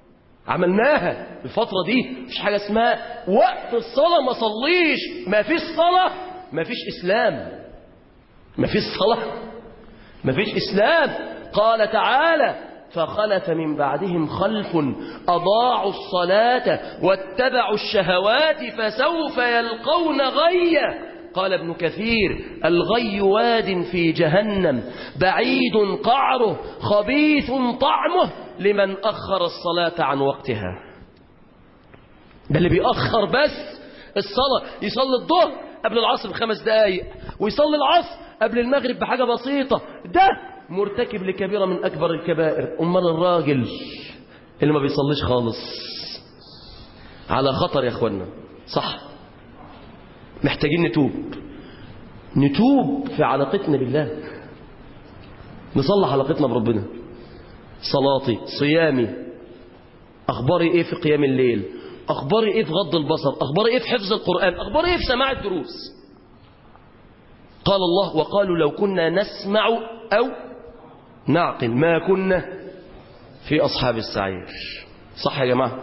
عملناها الفترة دي مفيش حاجة اسمها وقت الصلاة ما صليش ما فيش صلاة ما فيش إسلام ما فيش صلاة ما فيش إسلام قال تعالى فخلف من بعدهم خلف أضاعوا الصلاة واتبعوا الشهوات فسوف يلقون غيا قال ابن كثير الغي واد في جهنم بعيد قعره خبيث طعمه لمن أخر الصلاة عن وقتها ده اللي بيأخر بس الصلاة يصلي الظهر قبل العصر بخمس دقايق ويصلي العصر قبل المغرب بحاجة بسيطة ده مرتكب لكبيرة من أكبر الكبائر أمال الراجل اللي ما بيصليش خالص على خطر يا أخوانا صح محتاجين نتوب نتوب في علاقتنا بالله نصلح علاقتنا بربنا صلاتي صيامي أخباري إيه في قيام الليل أخباري إيه في غض البصر أخباري إيه في حفظ القرآن أخباري إيه في سماع الدروس قال الله وقالوا لو كنا نسمع أو نعقل ما كنا في أصحاب السعير صح يا جماعة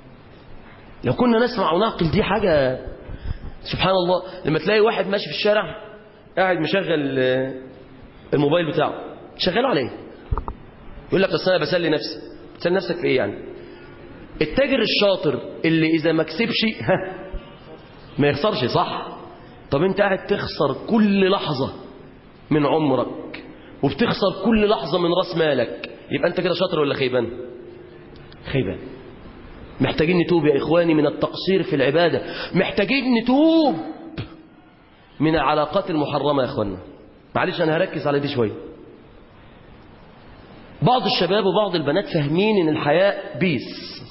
لو كنا نسمع ونعقل دي حاجة سبحان الله لما تلاقي واحد ماشي في الشارع قاعد مشغل الموبايل بتاعه شغال عليه يقول لك اصل انا بسلي نفسي بتسلي نفسك في ايه يعني التاجر الشاطر اللي اذا ما كسبش ها ما يخسرش صح طب انت قاعد تخسر كل لحظة من عمرك وبتخسر كل لحظة من راس مالك يبقى انت كده شاطر ولا خيبان خيبان محتاجين نتوب يا إخواني من التقصير في العبادة محتاجين نتوب من العلاقات المحرمة يا إخواننا معلش أنا هركز على دي شوية بعض الشباب وبعض البنات فاهمين ان الحياة بيس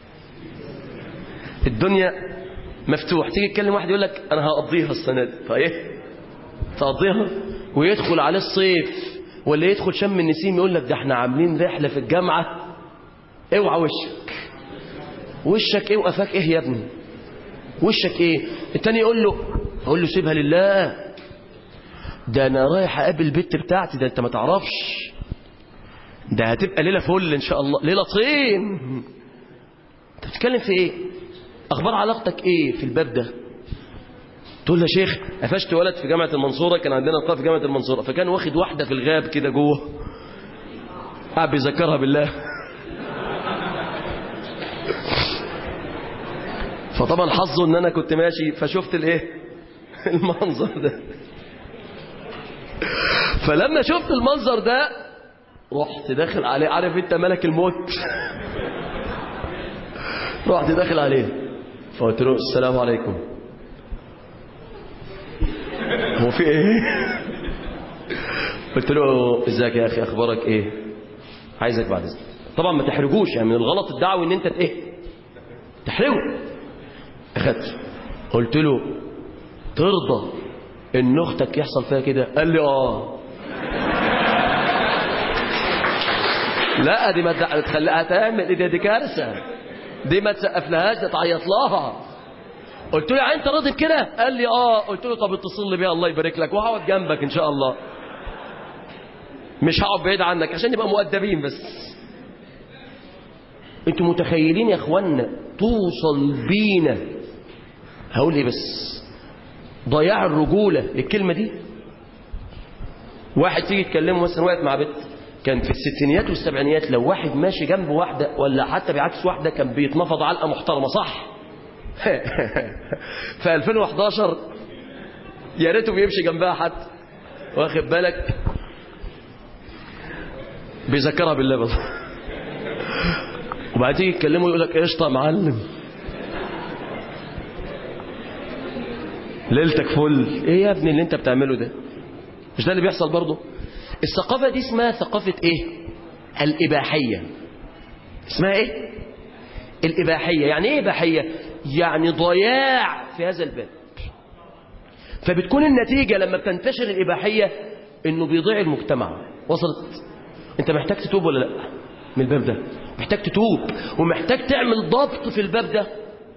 الدنيا مفتوح تيجي تكلم واحد يقول لك انا هقضيها السنة دي طيب تقضيها ويدخل عليه الصيف ولا يدخل شم النسيم يقول لك ده احنا عاملين رحلة في الجامعة اوعى وشك وشك ايه وقفاك ايه يا ابني وشك ايه التاني يقول له اقول له سيبها لله ده انا رايح اقابل البت بتاعتي ده انت ما تعرفش ده هتبقى ليله فل ان شاء الله ليله طين انت بتتكلم في ايه اخبار علاقتك ايه في الباب ده تقول له يا شيخ قفشت ولد في جامعه المنصوره كان عندنا لقاء في جامعه المنصوره فكان واخد واحده في الغاب كده جوه قاعد بيذكرها بالله فطبعا حظه ان انا كنت ماشي فشفت الايه المنظر ده فلما شفت المنظر ده رحت داخل عليه عارف انت ملك الموت رحت داخل عليه فقلت له السلام عليكم هو في ايه قلت له ازيك يا اخي اخبارك ايه عايزك بعد اذنك طبعا ما تحرجوش يعني من الغلط الدعوي ان انت ايه تحرجه اخدت قلت له ترضى ان اختك يحصل فيها كده قال لي اه لا دي ما تخليها تعمل دي, دي كارثه دي ما تسقف لهاش ده تعيط لها قلت له يعني انت راضي بكده قال لي اه قلت له طب اتصل لي بيها الله يبارك لك وهقعد جنبك ان شاء الله مش هقعد بعيد عنك عشان نبقى مؤدبين بس انتوا متخيلين يا اخوانا توصل بينا هقول ايه بس ضياع الرجولة الكلمة دي واحد تيجي تكلمه مثلا واقف مع بنت كان في الستينيات والسبعينيات لو واحد ماشي جنب واحدة ولا حتى بعكس واحدة كان بيتنفض علقة محترمة صح في 2011 يا ريته بيمشي جنبها حتى واخد بالك بيذكرها بالله بس وبعدين تيجي تكلمه يقول لك قشطه يا معلم ليلتك فل ايه يا ابني اللي انت بتعمله ده مش ده اللي بيحصل برضه الثقافه دي اسمها ثقافه ايه الاباحيه اسمها ايه الاباحيه يعني ايه اباحيه يعني ضياع في هذا الباب فبتكون النتيجه لما بتنتشر الاباحيه انه بيضيع المجتمع وصلت انت محتاج تتوب ولا لا من الباب ده محتاج تتوب ومحتاج تعمل ضبط في الباب ده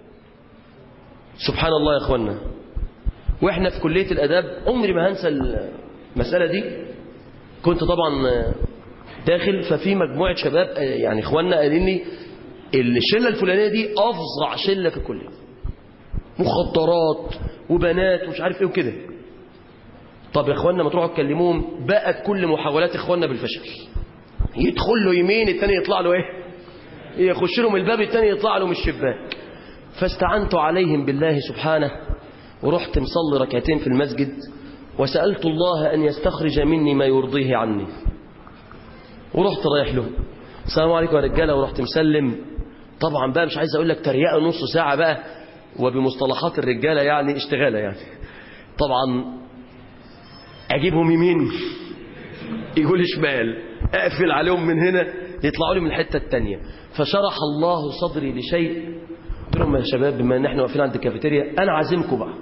سبحان الله يا اخوانا واحنا في كليه الاداب عمري ما هنسى المساله دي كنت طبعا داخل ففي مجموعه شباب يعني اخواننا قالين لي الشله الفلانيه دي افظع شله في الكليه مخدرات وبنات ومش عارف ايه وكده طب يا اخوانا ما تروحوا تكلموهم بقت كل محاولات اخواننا بالفشل يدخل له يمين التاني يطلع له ايه يخش له من الباب التاني يطلع له من الشباك فاستعنت عليهم بالله سبحانه ورحت مصلي ركعتين في المسجد وسألت الله أن يستخرج مني ما يرضيه عني ورحت رايح له السلام عليكم يا رجالة ورحت مسلم طبعا بقى مش عايز أقول لك تريقة نص ساعة بقى وبمصطلحات الرجالة يعني اشتغالة يعني طبعا أجيبهم يمين يقول شمال أقفل عليهم من هنا يطلعوا لي من الحتة التانية فشرح الله صدري لشيء قلت لهم يا شباب بما ان احنا واقفين عند الكافيتيريا انا عازمكم بقى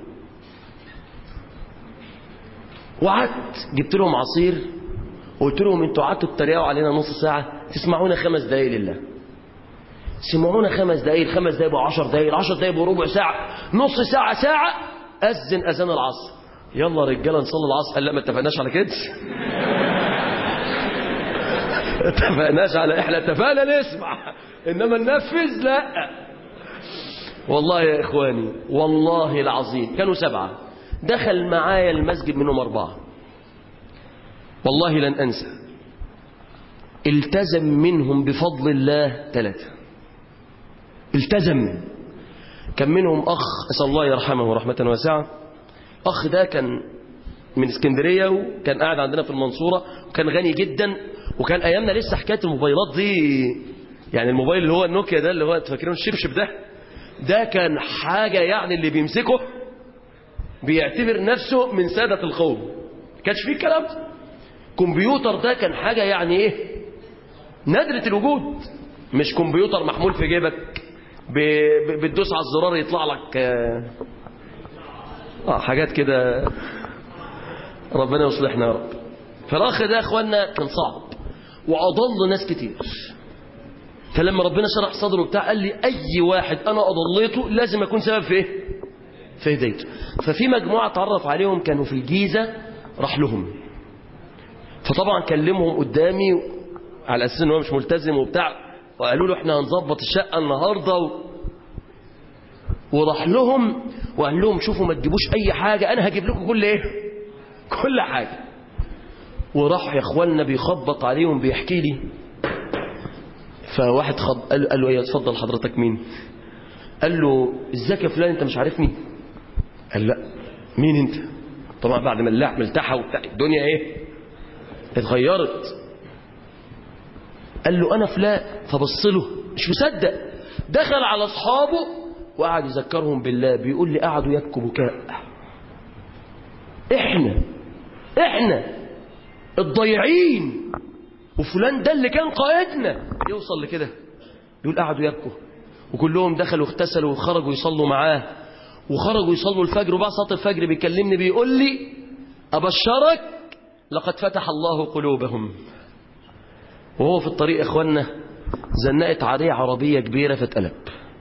وقعدت جبت لهم عصير وقلت لهم انتوا قعدتوا تتريقوا علينا نص ساعه تسمعونا خمس دقايق لله سمعونا خمس دقايق خمس دقايق بقى 10 دقايق 10 دقايق بربع ساعه نص ساعه ساعه اذن اذان العصر يلا رجاله نصلي العصر قال لا ما اتفقناش على كده اتفقناش على احنا اتفقنا نسمع انما ننفذ لا والله يا إخواني والله العظيم كانوا سبعة دخل معايا المسجد منهم أربعة والله لن أنسى التزم منهم بفضل الله ثلاثة التزم كان منهم أخ أسأل الله يرحمه رحمة واسعة أخ ده كان من اسكندرية وكان قاعد عندنا في المنصورة وكان غني جدا وكان أيامنا لسه حكاية الموبايلات دي يعني الموبايل اللي هو النوكيا ده اللي هو فاكرين الشبشب ده ده كان حاجة يعني اللي بيمسكه بيعتبر نفسه من سادة القوم كانش فيه الكلام ده كمبيوتر ده كان حاجة يعني ايه نادرة الوجود مش كمبيوتر محمول في جيبك ب- بتدوس على الزرار يطلع لك آه آه، حاجات كده ربنا يصلحنا يا رب فالاخ ده يا اخوانا كان صعب واضل ناس كتير فلما ربنا شرح صدره بتاع قال لي اي واحد انا اضليته لازم اكون سبب في ايه في هدايته ففي مجموعة تعرف عليهم كانوا في الجيزة راح لهم فطبعا كلمهم قدامي على أساس إن هو مش ملتزم وبتاع وقالوا له احنا هنظبط الشقة النهاردة و... وراح لهم وقال لهم شوفوا ما تجيبوش أي حاجة أنا هجيب لكم كل إيه كل حاجة وراح يا اخوانا بيخبط عليهم بيحكي لي فواحد خب... قال, قال له ايه اتفضل حضرتك مين قال له ازيك يا فلان انت مش عارفني قال لا مين انت طبعا بعد ما اللحم التحى وبتاع الدنيا ايه اتغيرت قال له انا فلان فبص له مش مصدق دخل على اصحابه وقعد يذكرهم بالله بيقول لي قعدوا يبكوا بكاء احنا احنا الضيعين وفلان ده اللي كان قائدنا يوصل لكده يقول قعدوا يبكوا وكلهم دخلوا اغتسلوا وخرجوا يصلوا معاه وخرجوا يصلوا الفجر وبعد صلاه الفجر بيكلمني بيقول لي ابشرك لقد فتح الله قلوبهم وهو في الطريق يا اخوانا زنقت عليه عربيه كبيره فاتقلب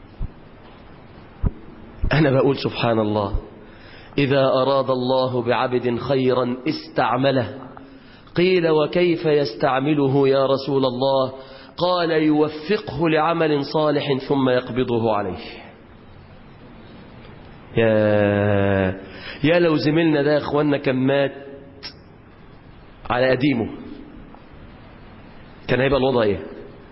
انا بقول سبحان الله اذا اراد الله بعبد خيرا استعمله قيل وكيف يستعمله يا رسول الله قال يوفقه لعمل صالح ثم يقبضه عليه يا يا لو زميلنا ده يا اخوانا كان مات على قديمه كان هيبقى الوضع ايه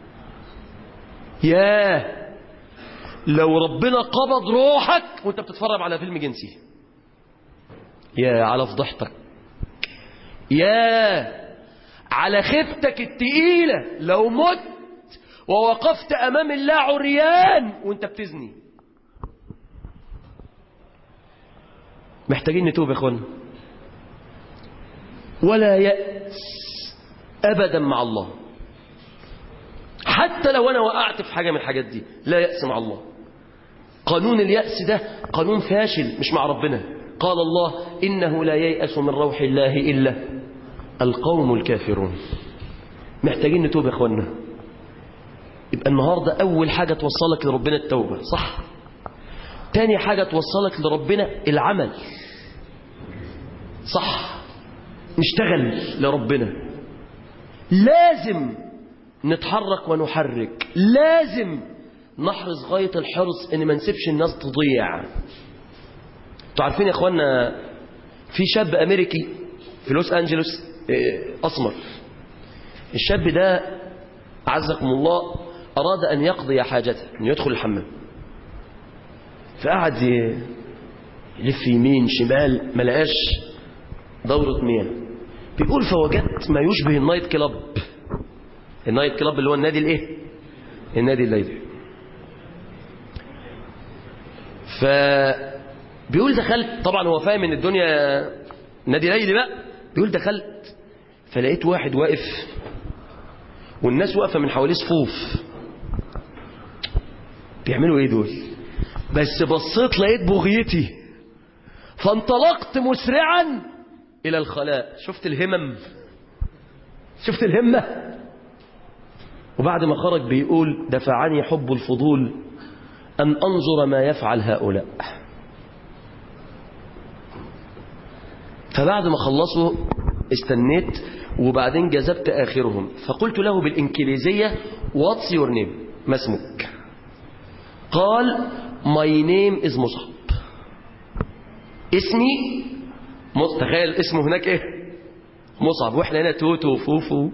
يا لو ربنا قبض روحك وانت بتتفرج على فيلم جنسي يا على فضحتك يا على خفتك التقيلة لو مت ووقفت أمام الله عريان وانت بتزني محتاجين نتوب يا اخوانا ولا يأس أبدا مع الله حتى لو أنا وقعت في حاجة من الحاجات دي لا يأس مع الله قانون اليأس ده قانون فاشل مش مع ربنا قال الله إنه لا ييأس من روح الله إلا القوم الكافرون محتاجين نتوب يا اخوانا يبقى النهاردة أول حاجة توصلك لربنا التوبة صح تاني حاجة توصلك لربنا العمل صح نشتغل لربنا لازم نتحرك ونحرك لازم نحرص غاية الحرص ان ما نسيبش الناس تضيع انتوا عارفين يا اخوانا في شاب امريكي في لوس انجلوس اسمر الشاب ده عزكم الله اراد ان يقضي حاجته انه يدخل الحمام فقعد يلف يمين شمال ما لقاش دورة مياه بيقول فوجدت ما يشبه النايت كلاب النايت كلاب اللي هو النادي الايه النادي الليلي فبيقول دخلت طبعا هو فاهم ان الدنيا نادي ليلي بقى بيقول دخلت فلقيت واحد واقف والناس واقفه من حواليه صفوف بيعملوا ايه دول بس بصيت لقيت بغيتي فانطلقت مسرعا الى الخلاء شفت الهمم شفت الهمه وبعد ما خرج بيقول دفعني حب الفضول أن أنظر ما يفعل هؤلاء فبعد ما خلصوا استنيت وبعدين جذبت آخرهم فقلت له بالإنكليزية What's your name ما اسمك قال My name is مصعب اسمي مص- تخيل اسمه هناك ايه مصعب واحنا هنا توتو وفوفو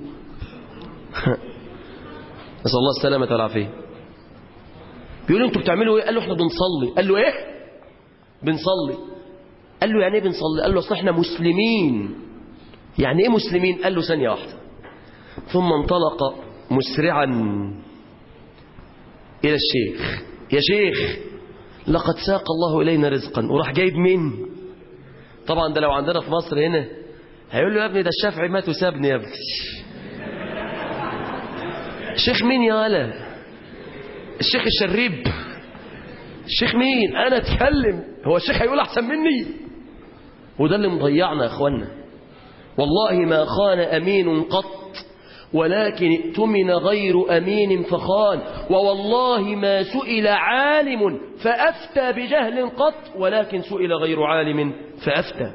نسأل الله السلامة والعافية بيقولوا انتوا بتعملوا ايه قال له احنا بنصلي قال له ايه بنصلي قال له يعني ايه بنصلي قال له اصل احنا مسلمين يعني ايه مسلمين قال له ثانية واحدة ثم انطلق مسرعا الى الشيخ يا شيخ لقد ساق الله الينا رزقا وراح جايب مين طبعا ده لو عندنا في مصر هنا هيقول له يا ابني ده الشافعي مات وسابني يا ابني شيخ مين يا ولا الشيخ الشريب الشيخ مين انا اتكلم هو الشيخ هيقول احسن مني وده اللي مضيعنا يا اخوانا والله ما خان امين قط ولكن ائتمن غير أمين فخان ووالله ما سئل عالم فأفتى بجهل قط ولكن سئل غير عالم فأفتى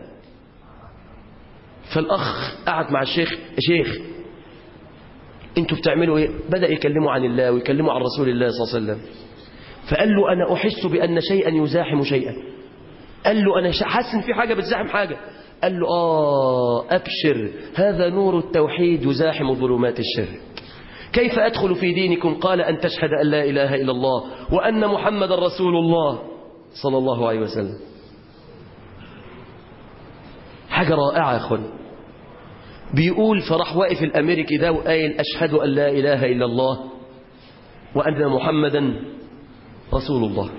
فالأخ قعد مع الشيخ يا شيخ انتوا بتعملوا ايه بدأ يكلموا عن الله ويكلموا عن رسول الله صلى الله عليه وسلم فقال له أنا أحس بأن شيئا يزاحم شيئا قال له أنا حاسس إن في حاجة بتزاحم حاجة قال له آه أبشر هذا نور التوحيد يزاحم ظلمات الشرك كيف أدخل في دينكم قال أن تشهد أن لا إله إلا الله وأن محمد رسول الله صلى الله عليه وسلم حاجة رائعة يا أخوان بيقول فراح واقف الأمريكي ده وقايل أشهد أن لا إله إلا الله وأن محمدا رسول الله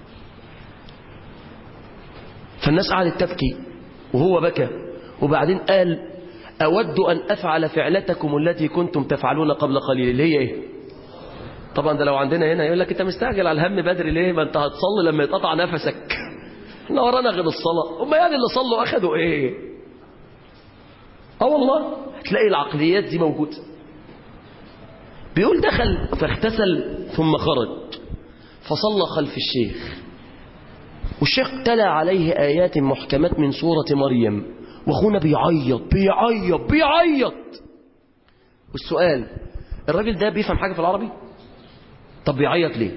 فالناس قعدت تبكي وهو بكى وبعدين قال أود أن أفعل فعلتكم التي كنتم تفعلون قبل قليل اللي هي إيه طبعا ده لو عندنا هنا يقول لك أنت مستعجل على الهم بدري ليه ما أنت هتصلي لما يتقطع نفسك احنا ورانا غير الصلاة هم يعني اللي صلوا أخدوا إيه اه والله هتلاقي العقليات دي موجودة بيقول دخل فاغتسل ثم خرج فصلى خلف الشيخ والشيخ تلا عليه آيات محكمات من سورة مريم واخونا بيعيط بيعيط بيعيط والسؤال الراجل ده بيفهم حاجة في العربي طب بيعيط ليه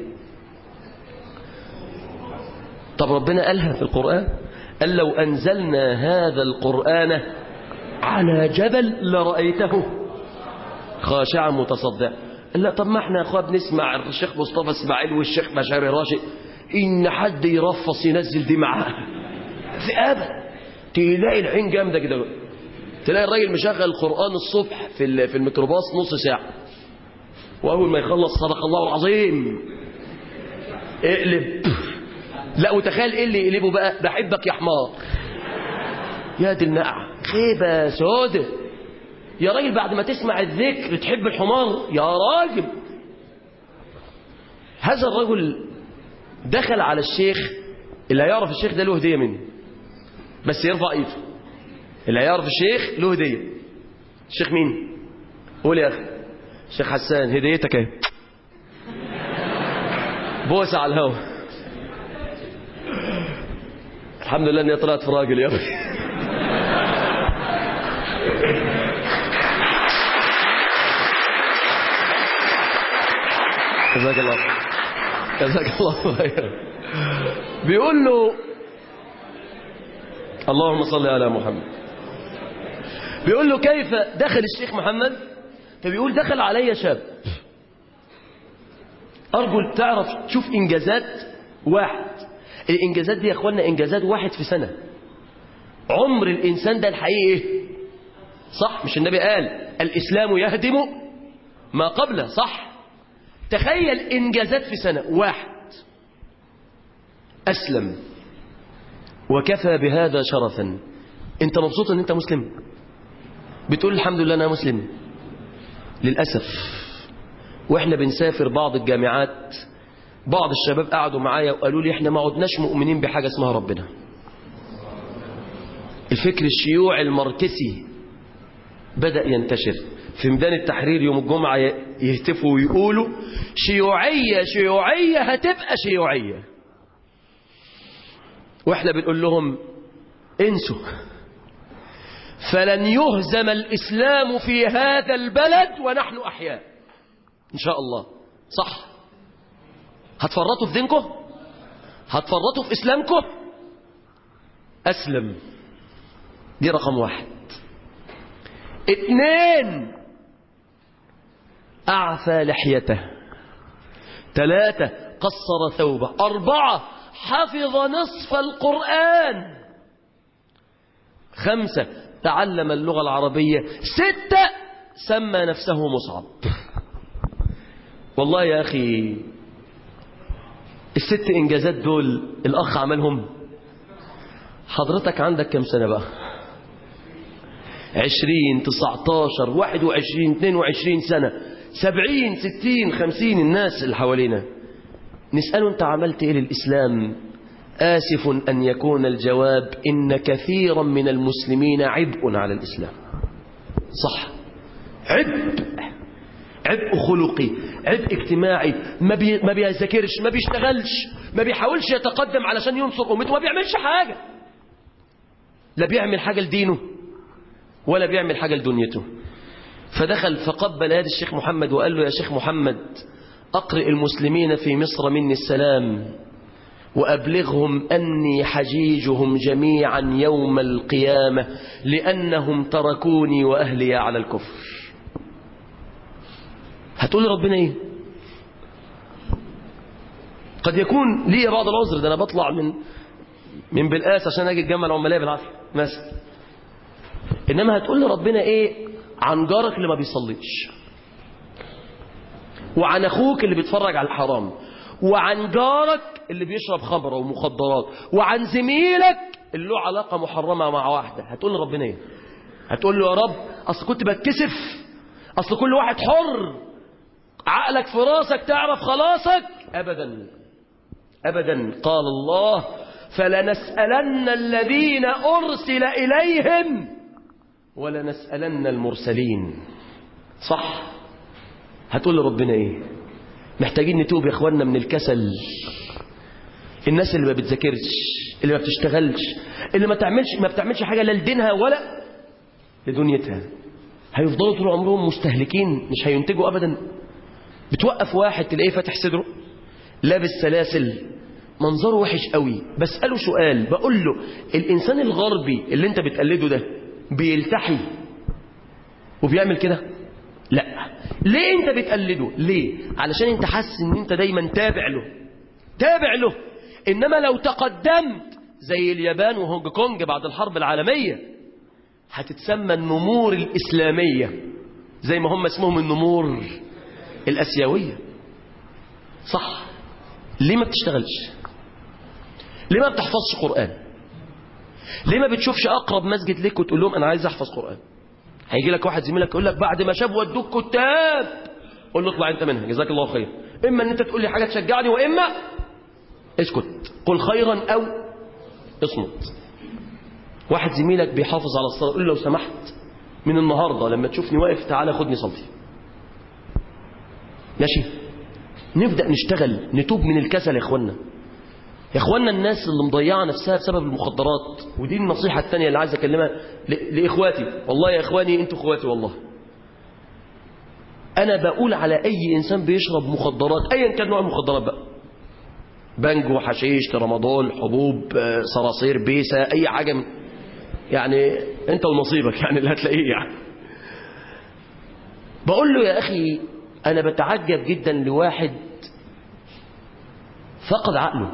طب ربنا قالها في القرآن قال لو أنزلنا هذا القرآن على جبل لرأيته خاشعا متصدع لا طب ما احنا يا اخويا بنسمع الشيخ مصطفى اسماعيل والشيخ مشاري راشد ان حد يرفص ينزل دي معاه ذئابة تلاقي العين جامده كده تلاقي الراجل مشغل القران الصبح في في الميكروباص نص ساعه واول ما يخلص صدق الله العظيم اقلب لا وتخيل ايه اللي يقلبه بقى بحبك يا حمار يا دي النقعه خيبه سودة يا راجل بعد ما تسمع الذكر تحب الحمار يا راجل هذا الرجل دخل على الشيخ اللي هيعرف الشيخ ده له هدية مني بس يرفع ايده اللي هيعرف الشيخ له هدية الشيخ مين قول يا اخي الشيخ حسان هديتك اهي بوسة على الهوا الحمد لله اني طلعت في راجل يا اخي جزاك الله جزاك الله خيرا بيقول له اللهم صل على محمد بيقول له كيف دخل الشيخ محمد فبيقول دخل علي شاب أرجو تعرف تشوف إنجازات واحد الإنجازات دي يا أخوانا إنجازات واحد في سنة عمر الإنسان ده الحقيقي إيه؟ صح مش النبي قال الإسلام يهدم ما قبله صح تخيل إنجازات في سنة واحد أسلم وكفى بهذا شرفا أنت مبسوط أن أنت مسلم بتقول الحمد لله أنا مسلم للأسف وإحنا بنسافر بعض الجامعات بعض الشباب قعدوا معايا وقالوا لي إحنا ما عدناش مؤمنين بحاجة اسمها ربنا الفكر الشيوعي الماركسي بدأ ينتشر في ميدان التحرير يوم الجمعة يهتفوا ويقولوا شيوعية شيوعية هتبقى شيوعية واحنا بنقول لهم انسوا فلن يهزم الإسلام في هذا البلد ونحن أحياء إن شاء الله صح هتفرطوا في دينكم هتفرطوا في إسلامكم أسلم دي رقم واحد اتنين أعفى لحيته ثلاثة قصر ثوبه أربعة حفظ نصف القرآن خمسة تعلم اللغة العربية ستة سمى نفسه مصعب والله يا أخي الست إنجازات دول الأخ عملهم حضرتك عندك كم سنة بقى عشرين تسعتاشر واحد وعشرين اتنين وعشرين سنة سبعين ستين خمسين الناس اللي حوالينا نسأله انت عملت ايه للإسلام آسف أن يكون الجواب إن كثيرا من المسلمين عبء على الإسلام صح عبء عبء خلقي عبء اجتماعي ما, بي ما بيذاكرش ما بيشتغلش ما بيحاولش يتقدم علشان ينصر امته ما بيعملش حاجة لا بيعمل حاجة لدينه ولا بيعمل حاجة لدنيته فدخل فقبل يد الشيخ محمد وقال له يا شيخ محمد أقرئ المسلمين في مصر مني السلام وأبلغهم أني حجيجهم جميعا يوم القيامة لأنهم تركوني وأهلي على الكفر هتقول لي ربنا إيه قد يكون لي بعض العذر ده أنا بطلع من من بالقاس عشان أجي الجامعة العمالية بالعافية مثلا إنما هتقول لي ربنا إيه عن جارك اللي ما بيصليش وعن أخوك اللي بيتفرج على الحرام وعن جارك اللي بيشرب خمرة ومخدرات وعن زميلك اللي له علاقة محرمة مع واحدة هتقول له ربنا ايه هتقول له يا رب اصل كنت بتكسف اصل كل واحد حر عقلك في راسك تعرف خلاصك ابدا ابدا قال الله فلنسألن الذين أرسل إليهم ولنسألن المرسلين صح هتقول لربنا ايه محتاجين نتوب يا اخواننا من الكسل الناس اللي ما بتذاكرش اللي ما بتشتغلش اللي ما تعملش ما بتعملش حاجه لا لدينها ولا لدنيتها هيفضلوا طول عمرهم مستهلكين مش هينتجوا ابدا بتوقف واحد تلاقيه فاتح صدره لابس سلاسل منظره وحش قوي بسأله سؤال بقول له الإنسان الغربي اللي انت بتقلده ده بيلتحي وبيعمل كده لا ليه انت بتقلده ليه علشان انت حاسس ان انت دايما تابع له تابع له انما لو تقدمت زي اليابان وهونج كونج بعد الحرب العالمية هتتسمى النمور الإسلامية زي ما هم اسمهم النمور الأسيوية صح ليه ما بتشتغلش ليه ما بتحفظش قرآن ليه ما بتشوفش أقرب مسجد ليك وتقول لهم أنا عايز أحفظ قرآن هيجي لك واحد زميلك يقول لك بعد ما شاب ودوك كتاب قول له اطلع انت منها جزاك الله خير اما ان انت تقول لي حاجه تشجعني واما اسكت قل خيرا او اصمت واحد زميلك بيحافظ على الصلاه قول له لو سمحت من النهارده لما تشوفني واقف تعالى خدني صلي ماشي نبدا نشتغل نتوب من الكسل يا اخوانا يا اخوانا الناس اللي مضيعه نفسها بسبب المخدرات ودي النصيحه الثانيه اللي عايز اكلمها ل- لاخواتي والله يا اخواني انتوا اخواتي والله انا بقول على اي انسان بيشرب مخدرات ايا كان نوع المخدرات بقى بنجو حشيش رمضان حبوب آه، صراصير بيسه اي حاجه من يعني انت ونصيبك يعني اللي هتلاقيه يعني بقول له يا اخي انا بتعجب جدا لواحد فقد عقله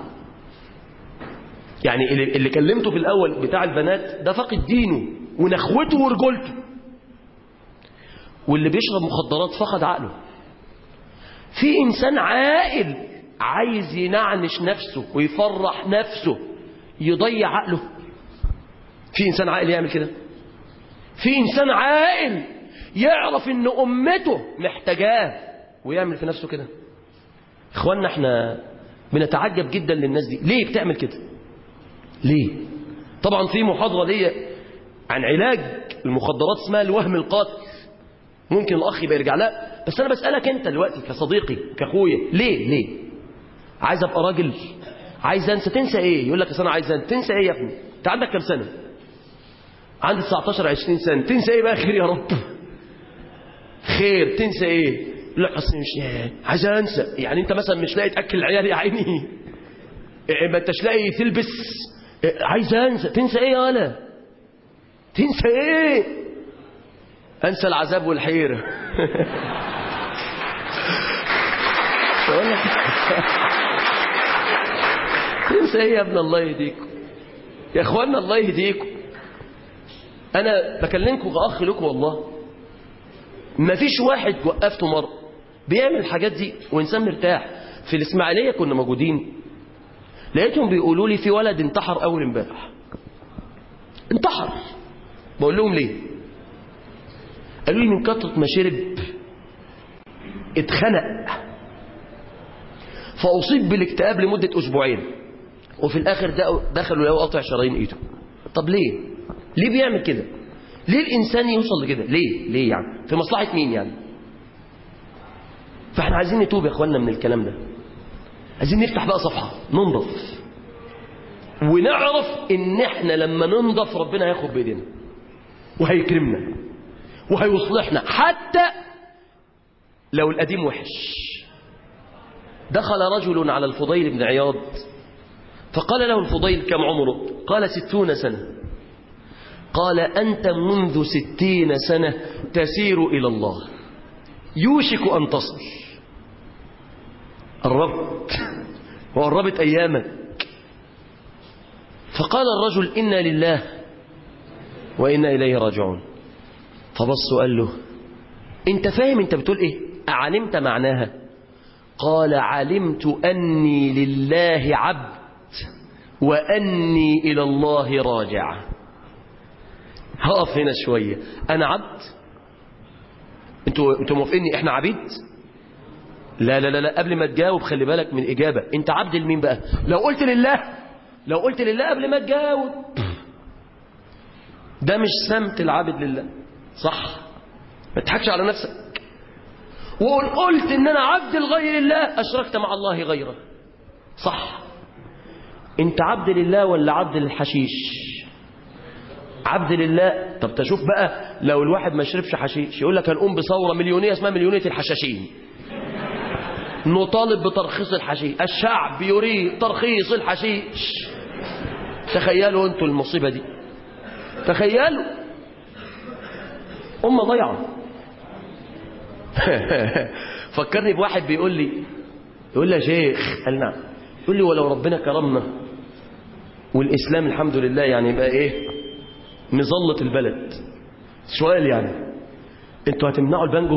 يعني اللي, اللي كلمته في الأول بتاع البنات ده فقد دينه ونخوته ورجولته واللي بيشرب مخدرات فقد عقله في إنسان عاقل عايز ينعنش نفسه ويفرح نفسه يضيع عقله في إنسان عاقل يعمل كده في إنسان عاقل يعرف إن أمته محتاجاه ويعمل في نفسه كده إخواننا إحنا بنتعجب جدا للناس دي ليه بتعمل كده ليه طبعا في محاضرة ليا عن علاج المخدرات اسمها الوهم القاتل ممكن الأخ يبقى يرجع لها بس أنا بسألك أنت دلوقتي كصديقي كأخويا ليه ليه عايز أبقى راجل عايز أنسى تنسى إيه يقول لك أصل أنا عايز أنسى تنسى إيه يا ابني أنت عندك كام سنة عندي 19 20 سنة تنسى إيه بقى خير يا رب خير تنسى إيه يقول لك أصل مش عايز أنسى يعني أنت مثلا مش لاقي تأكل العيال يا عيني إيه ما انتش لاقي تلبس إيه عايز انسى تنسى ايه يا ولا تنسى ايه انسى العذاب والحيره بقول لك تنسى ايه يا ابن الله يهديكم يا اخوانا الله يهديكم انا بكلمكم كاخ لكم والله ما فيش واحد وقفته مره بيعمل الحاجات دي وانسان مرتاح في الاسماعيليه كنا موجودين لقيتهم بيقولوا لي في ولد انتحر اول امبارح انتحر بقول لهم ليه قالوا لي من كثره ما شرب اتخنق فاصيب بالاكتئاب لمده اسبوعين وفي الاخر ده- دخلوا لقوا قاطع شرايين ايده طب ليه ليه بيعمل كده ليه الانسان يوصل لكده ليه ليه يعني في مصلحه مين يعني فاحنا عايزين نتوب يا اخوانا من الكلام ده عايزين نفتح بقى صفحة ننضف ونعرف ان احنا لما ننضف ربنا هياخد بايدينا وهيكرمنا وهيصلحنا حتى لو القديم وحش دخل رجل على الفضيل بن عياض فقال له الفضيل كم عمرك قال ستون سنة قال أنت منذ ستين سنة تسير إلى الله يوشك أن تصل قربت وقربت أيامك فقال الرجل إنا لله وإنا إليه راجعون فبص وقال له انت فاهم انت بتقول ايه أعلمت معناها قال علمت أني لله عبد وأني إلى الله راجع هقف هنا شوية أنا عبد انتوا انتوا موافقيني احنا عبيد لا لا لا لا قبل ما تجاوب خلي بالك من الإجابة انت عبد لمين بقى لو قلت لله لو قلت لله قبل ما تجاوب ده مش سمت العابد لله صح ما تضحكش على نفسك وقل قلت ان انا عبد لغير الله اشركت مع الله غيره صح انت عبد لله ولا عبد للحشيش عبد لله طب تشوف بقى لو الواحد ما شربش حشيش يقول لك هنقوم بثوره مليونيه اسمها مليونيه الحشاشين نطالب بترخيص الحشيش الشعب يريد ترخيص الحشيش تخيلوا انتوا المصيبه دي تخيلوا أمة ضيعة فكرني بواحد بيقول لي يقول لي يا شيخ قال نعم يقول لي ولو ربنا كرمنا والإسلام الحمد لله يعني يبقى إيه مظلة البلد سؤال يعني انتوا هتمنعوا البانجو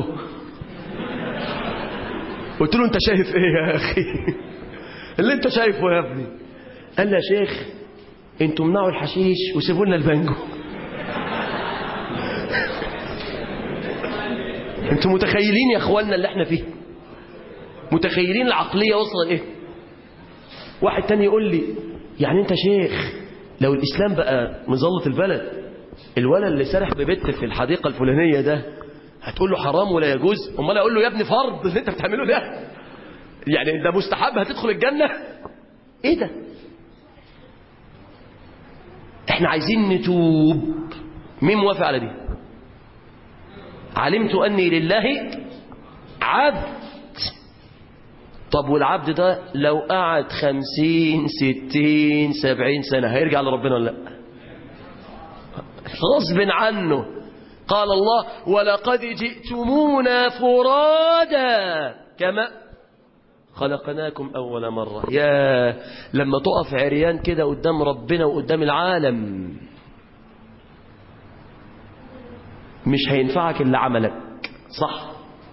قلت له انت شايف ايه يا اخي اللي انت شايفه يا ابني قال لي يا شيخ انتوا منعوا الحشيش وسيبوا لنا البانجو انتوا متخيلين يا اخواننا اللي احنا فيه متخيلين العقلية وصل ايه واحد تاني يقول لي يعني انت شيخ لو الاسلام بقى مظلة البلد الولد اللي سرح ببت في الحديقة الفلانية ده هتقول له حرام ولا يجوز امال اقول له يا ابني فرض اللي انت بتعمله ده يعني ده مستحب هتدخل الجنة ايه ده احنا عايزين نتوب مين موافق على دي علمت أني لله عبد طب والعبد ده لو قعد خمسين ستين سبعين سنة هيرجع لربنا ولا لا غصب عنه قال الله ولقد جئتمونا فرادا كما خلقناكم أول مرة يا لما تقف عريان كده قدام ربنا وقدام العالم مش هينفعك اللي عملك صح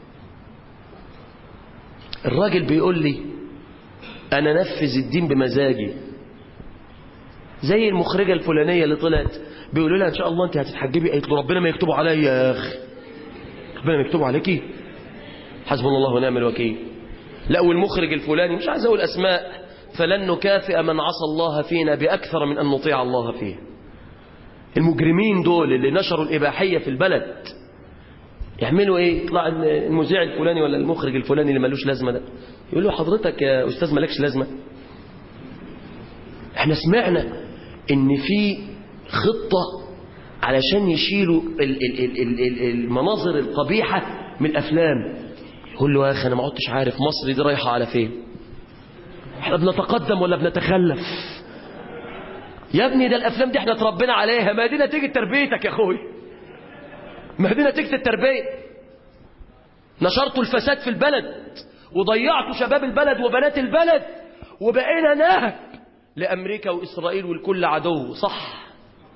الراجل بيقول لي أنا نفذ الدين بمزاجي زي المخرجة الفلانية اللي طلعت بيقولوا لها إن شاء الله أنت هتتحجبي قالت له ربنا ما يكتبوا عليا يا أخي ربنا ما يكتبوا عليكي حسبنا الله ونعم الوكيل لا والمخرج الفلاني مش عايز أقول أسماء فلن نكافئ من عصى الله فينا بأكثر من أن نطيع الله فيه المجرمين دول اللي نشروا الإباحية في البلد يعملوا ايه يطلع المذيع الفلاني ولا المخرج الفلاني اللي ملوش لازمة ده يقول له حضرتك يا أستاذ مالكش لازمة احنا سمعنا ان في خطة علشان يشيلوا ال ال ال ال ال المناظر القبيحة من الأفلام يقول له يا أخي أنا ما عدتش عارف مصر دي رايحة على فين احنا بنتقدم ولا بنتخلف يا ابني ده الافلام دي احنا اتربينا عليها ما دي نتيجه تربيتك يا اخوي ما دي نتيجه التربيه نشرتوا الفساد في البلد وضيعتوا شباب البلد وبنات البلد وبقينا نهب لامريكا واسرائيل والكل عدو صح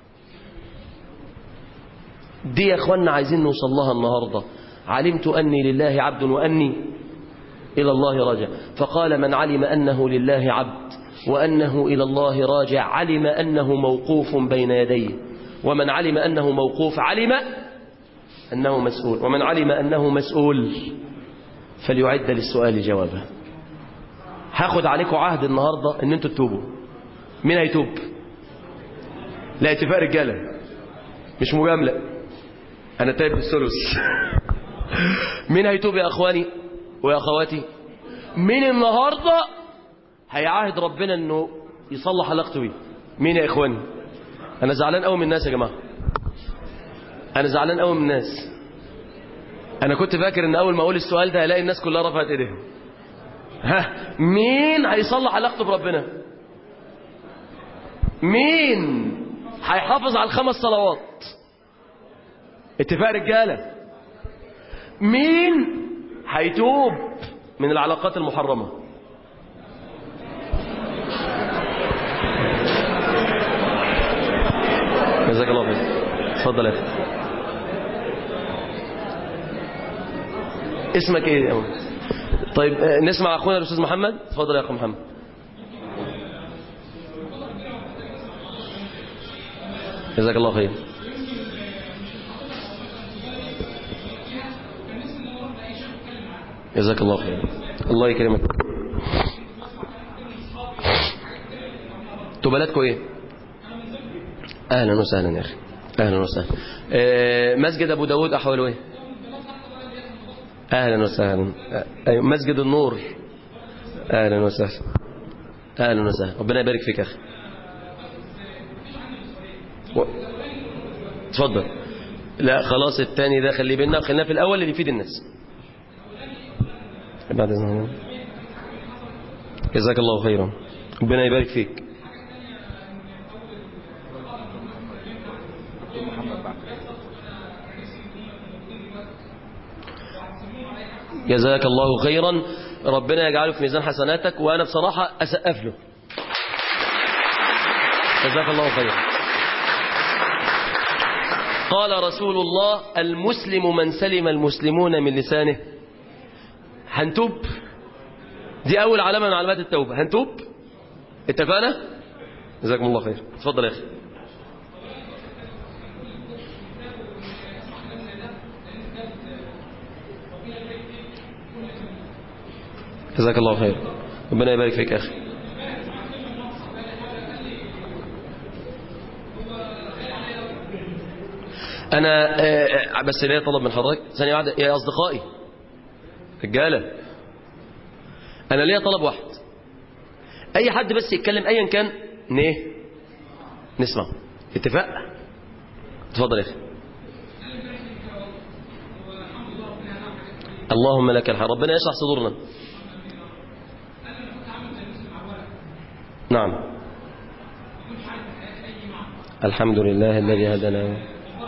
دي يا اخوانا عايزين نوصل لها النهارده علمت اني لله عبد واني الى الله راجع فقال من علم انه لله عبد وأنه إلى الله راجع علم أنه موقوف بين يديه ومن علم أنه موقوف علم أنه مسؤول ومن علم أنه مسؤول فليعد للسؤال جوابا هاخد عليكم عهد النهاردة ان انتوا تتوبوا مين هيتوب لا اتفاق رجالة مش مجاملة انا تايب الثلث مين هيتوب يا اخواني ويا أخواتي من النهاردة هيعاهد ربنا أنه يصلح علاقته بيه مين يا إخواني أنا زعلان قوي من الناس يا جماعة أنا زعلان قوي من الناس أنا كنت فاكر أن أول ما أقول السؤال ده هلاقي الناس كلها رفعت إيديها ها مين هيصلح علاقته بربنا مين هيحافظ على الخمس صلوات اتفاق رجاله مين هيتوب من العلاقات المحرمه جزاك الله خير اتفضل يا اخي اسمك ايه يا أول؟ طيب آه، نسمع اخونا الاستاذ محمد اتفضل يا اخو محمد جزاك الله خير جزاك الله خير الله يكرمك انتوا بلدكم ايه اهلا وسهلا يا اخي اهلا وسهلا آه، مسجد ابو داود احواله ايه اهلا وسهلا آه، أيوة، مسجد النور اهلا وسهلا اهلا وسهلا ربنا يبارك فيك يا اخي و... اتفضل لا خلاص الثاني ده خليه بينا خلينا في الاول اللي يفيد الناس بعد اذنك جزاك الله خيرا ربنا يبارك فيك جزاك الله خيرا ربنا يجعله في ميزان حسناتك وانا بصراحه اسقف له جزاك الله خيرا قال رسول الله المسلم من سلم المسلمون من لسانه هنتوب دي اول علامه من علامات التوبه هنتوب اتفقنا جزاكم الله خير اتفضل يا اخي جزاك الله خير ربنا يبارك فيك يا اخي انا آه، آه، بس ليا طلب من حضرتك ثانيه واحده يا اصدقائي رجاله انا ليا طلب واحد اي حد بس يتكلم ايا كان نيه نسمع اتفاق اتفضل يا اخي اللهم لك الحمد ربنا يشرح صدورنا نعم الحمد لله الذي هدانا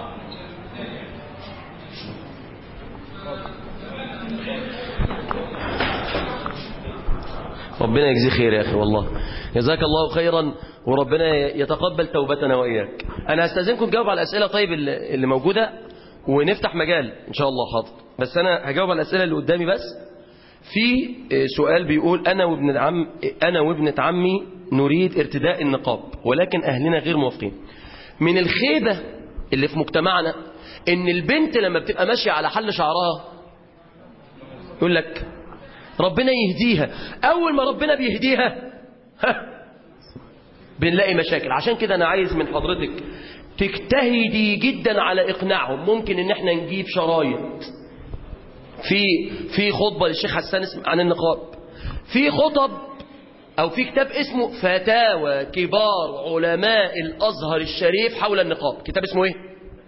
ربنا يجزي خير يا أخي والله جزاك الله خيرا وربنا يتقبل توبتنا وإياك أنا هستأذنكم تجاوب على الأسئلة طيب اللي اللي موجودة ونفتح مجال إن شاء الله حاضر بس أنا هجاوب على الأسئلة اللي قدامي بس في سؤال بيقول أنا وابن عم أنا وابنة عمي نريد ارتداء النقاب ولكن أهلنا غير موافقين من الخيبة اللي في مجتمعنا إن البنت لما بتبقى ماشية على حل شعرها يقول لك ربنا يهديها أول ما ربنا بيهديها ها بنلاقي مشاكل عشان كده أنا عايز من حضرتك تجتهدي جدا على إقناعهم ممكن إن احنا نجيب شرايط في في خطبة للشيخ حسان اسم عن النقاب في خطب أو في كتاب اسمه فتاوى كبار علماء الأزهر الشريف حول النقاب كتاب اسمه ايه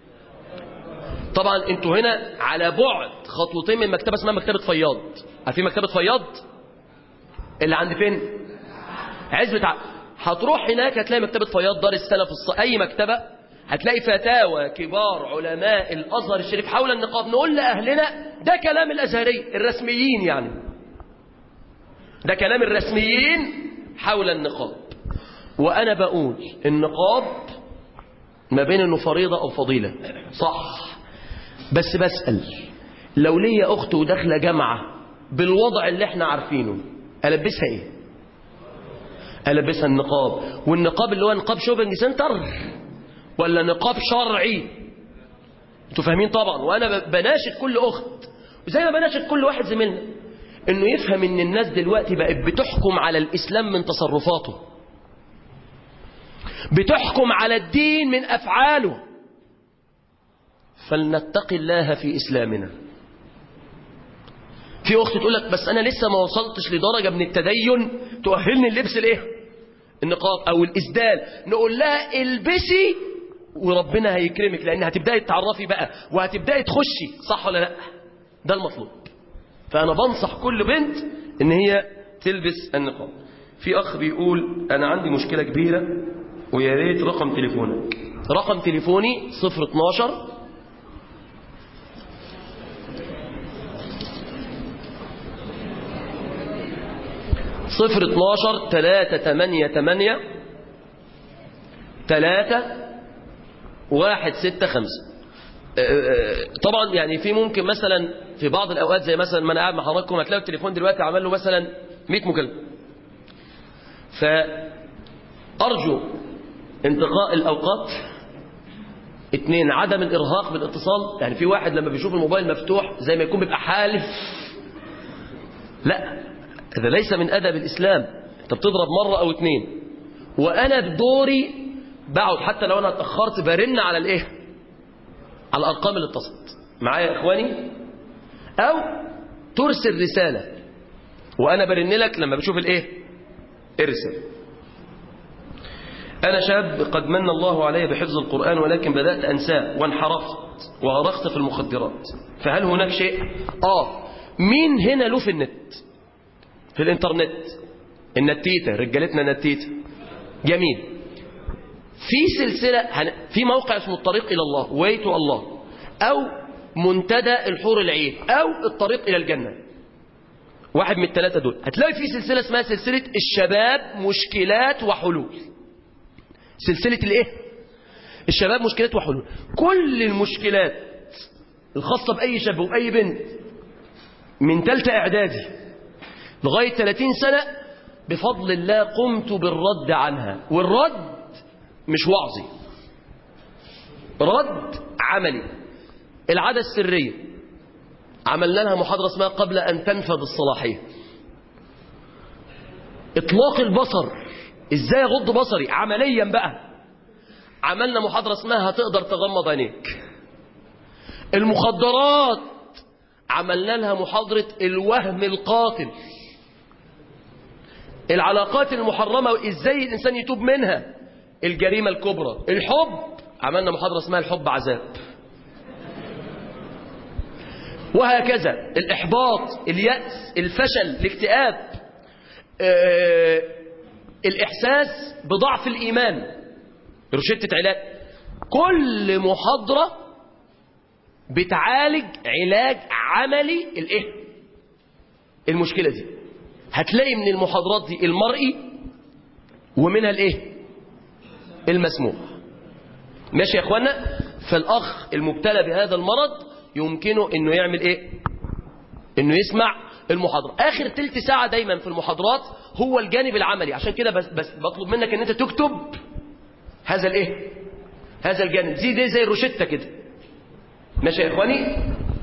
طبعا انتوا هنا على بعد خطوتين من مكتبة اسمها مكتبة فياض عارفين مكتبة فياض اللي عند فين عزبة ع... هتروح هناك هتلاقي مكتبة فياض دار السلف الص... اي مكتبة هتلاقي فتاوى كبار علماء الازهر الشريف حول النقاب نقول لاهلنا ده كلام الازهري الرسميين يعني ده كلام الرسميين حول النقاب وانا بقول النقاب ما بين انه فريضة او فضيلة صح بس بسأل لو ليا اخت وداخله جامعة بالوضع اللي احنا عارفينه البسها ايه البسها النقاب والنقاب اللي هو نقاب شوبنج سنتر ولا نقاب شرعي انتوا فاهمين طبعا وانا بناشد كل اخت وزي ما بناشد كل واحد زميلنا انه يفهم ان الناس دلوقتي بقت بتحكم على الاسلام من تصرفاته بتحكم على الدين من افعاله فلنتق الله في اسلامنا في اخت تقول لك بس انا لسه ما وصلتش لدرجه من التدين تؤهلني اللبس الايه النقاب او الاسدال نقول لها البسي وربنا هيكرمك لان هتبداي تتعرفي بقى وهتبداي تخشي صح ولا لا ده المطلوب فانا بنصح كل بنت ان هي تلبس النقاب في اخ بيقول انا عندي مشكله كبيره ويا ريت رقم تليفونك رقم تليفوني 012 صفر اتناشر تلاتة تمانية تمانية تلاتة واحد ستة خمسة اه اه طبعا يعني في ممكن مثلا في بعض الأوقات زي مثلا ما أنا قاعد مع حضراتكم هتلاقوا التليفون دلوقتي عمل له مثلا 100 مكالمة فأرجو انتقاء الأوقات اتنين عدم الإرهاق بالاتصال يعني في واحد لما بيشوف الموبايل مفتوح زي ما يكون بيبقى حالف لا هذا ليس من أدب الإسلام أنت بتضرب مرة أو اتنين وأنا بدوري بقعد حتى لو أنا اتأخرت برن على الإيه على الأرقام اللي اتصلت معايا يا إخواني أو ترسل رسالة وأنا برن لك لما بشوف الإيه ارسل أنا شاب قد من الله علي بحفظ القرآن ولكن بدأت أنساه وانحرفت وغرقت في المخدرات فهل هناك شيء آه مين هنا له في النت في الانترنت النتيتة رجالتنا نتيتة جميل في سلسلة في موقع اسمه الطريق إلى الله way to الله أو منتدى الحور العين أو الطريق إلى الجنة واحد من الثلاثة دول هتلاقي في سلسلة اسمها سلسلة الشباب مشكلات وحلول سلسلة الايه الشباب مشكلات وحلول كل المشكلات الخاصة بأي شاب وبأي بنت من ثالثة إعدادي لغاية 30 سنة بفضل الله قمت بالرد عنها والرد مش وعظي رد عملي العادة السرية عملنا لها محاضرة اسمها قبل أن تنفذ الصلاحية إطلاق البصر إزاي أغض بصري عمليا بقى عملنا محاضرة اسمها هتقدر تغمض عينيك المخدرات عملنا لها محاضرة الوهم القاتل العلاقات المحرمة وإزاي الإنسان يتوب منها الجريمة الكبرى الحب عملنا محاضرة اسمها الحب عذاب وهكذا الإحباط اليأس الفشل الاكتئاب آه، الإحساس بضعف الإيمان روشتة علاج كل محاضرة بتعالج علاج عملي الايه المشكلة دي هتلاقي من المحاضرات دي المرئي ومنها الايه المسموع ماشي يا اخوانا فالاخ المبتلى بهذا المرض يمكنه انه يعمل ايه انه يسمع المحاضرة اخر تلت ساعة دايما في المحاضرات هو الجانب العملي عشان كده بس, بس بطلب منك ان انت تكتب هذا الايه هذا الجانب زي دي زي الروشتة كده ماشي يا اخواني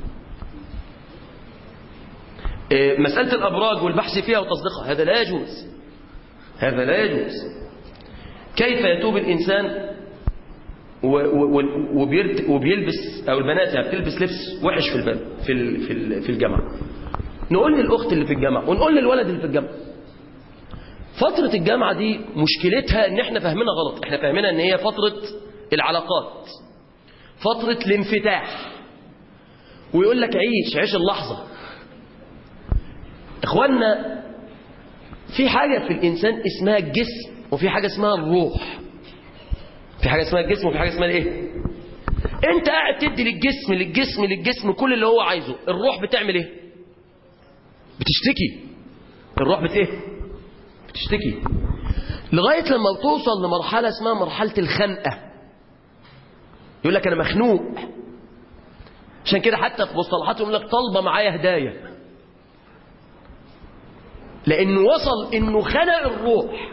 إيه، مسألة الأبراج والبحث فيها وتصديقها هذا لا يجوز هذا لا يجوز كيف يتوب الإنسان و- و- و- وبيرت- وبيلبس أو البنات يعني بتلبس لبس وحش في البلد في ال- في ال- في الجامعة نقول للأخت اللي في الجامعة ونقول للولد اللي في الجامعة فترة الجامعة دي مشكلتها ان احنا فاهمينها غلط احنا فاهمينها ان هي فترة العلاقات فترة الانفتاح ويقول لك عيش عيش اللحظة اخوانا في حاجة في الانسان اسمها الجسم وفي حاجة اسمها الروح في حاجة اسمها الجسم وفي حاجة اسمها الايه انت قاعد تدي للجسم للجسم للجسم كل اللي هو عايزه الروح بتعمل ايه بتشتكي الروح بت ايه بتشتكي لغاية لما بتوصل لمرحلة اسمها مرحلة الخنقة يقول لك أنا مخنوق عشان كده حتى في مصطلحات يقول لك طالبة معايا هدايا لأنه وصل إنه خنق الروح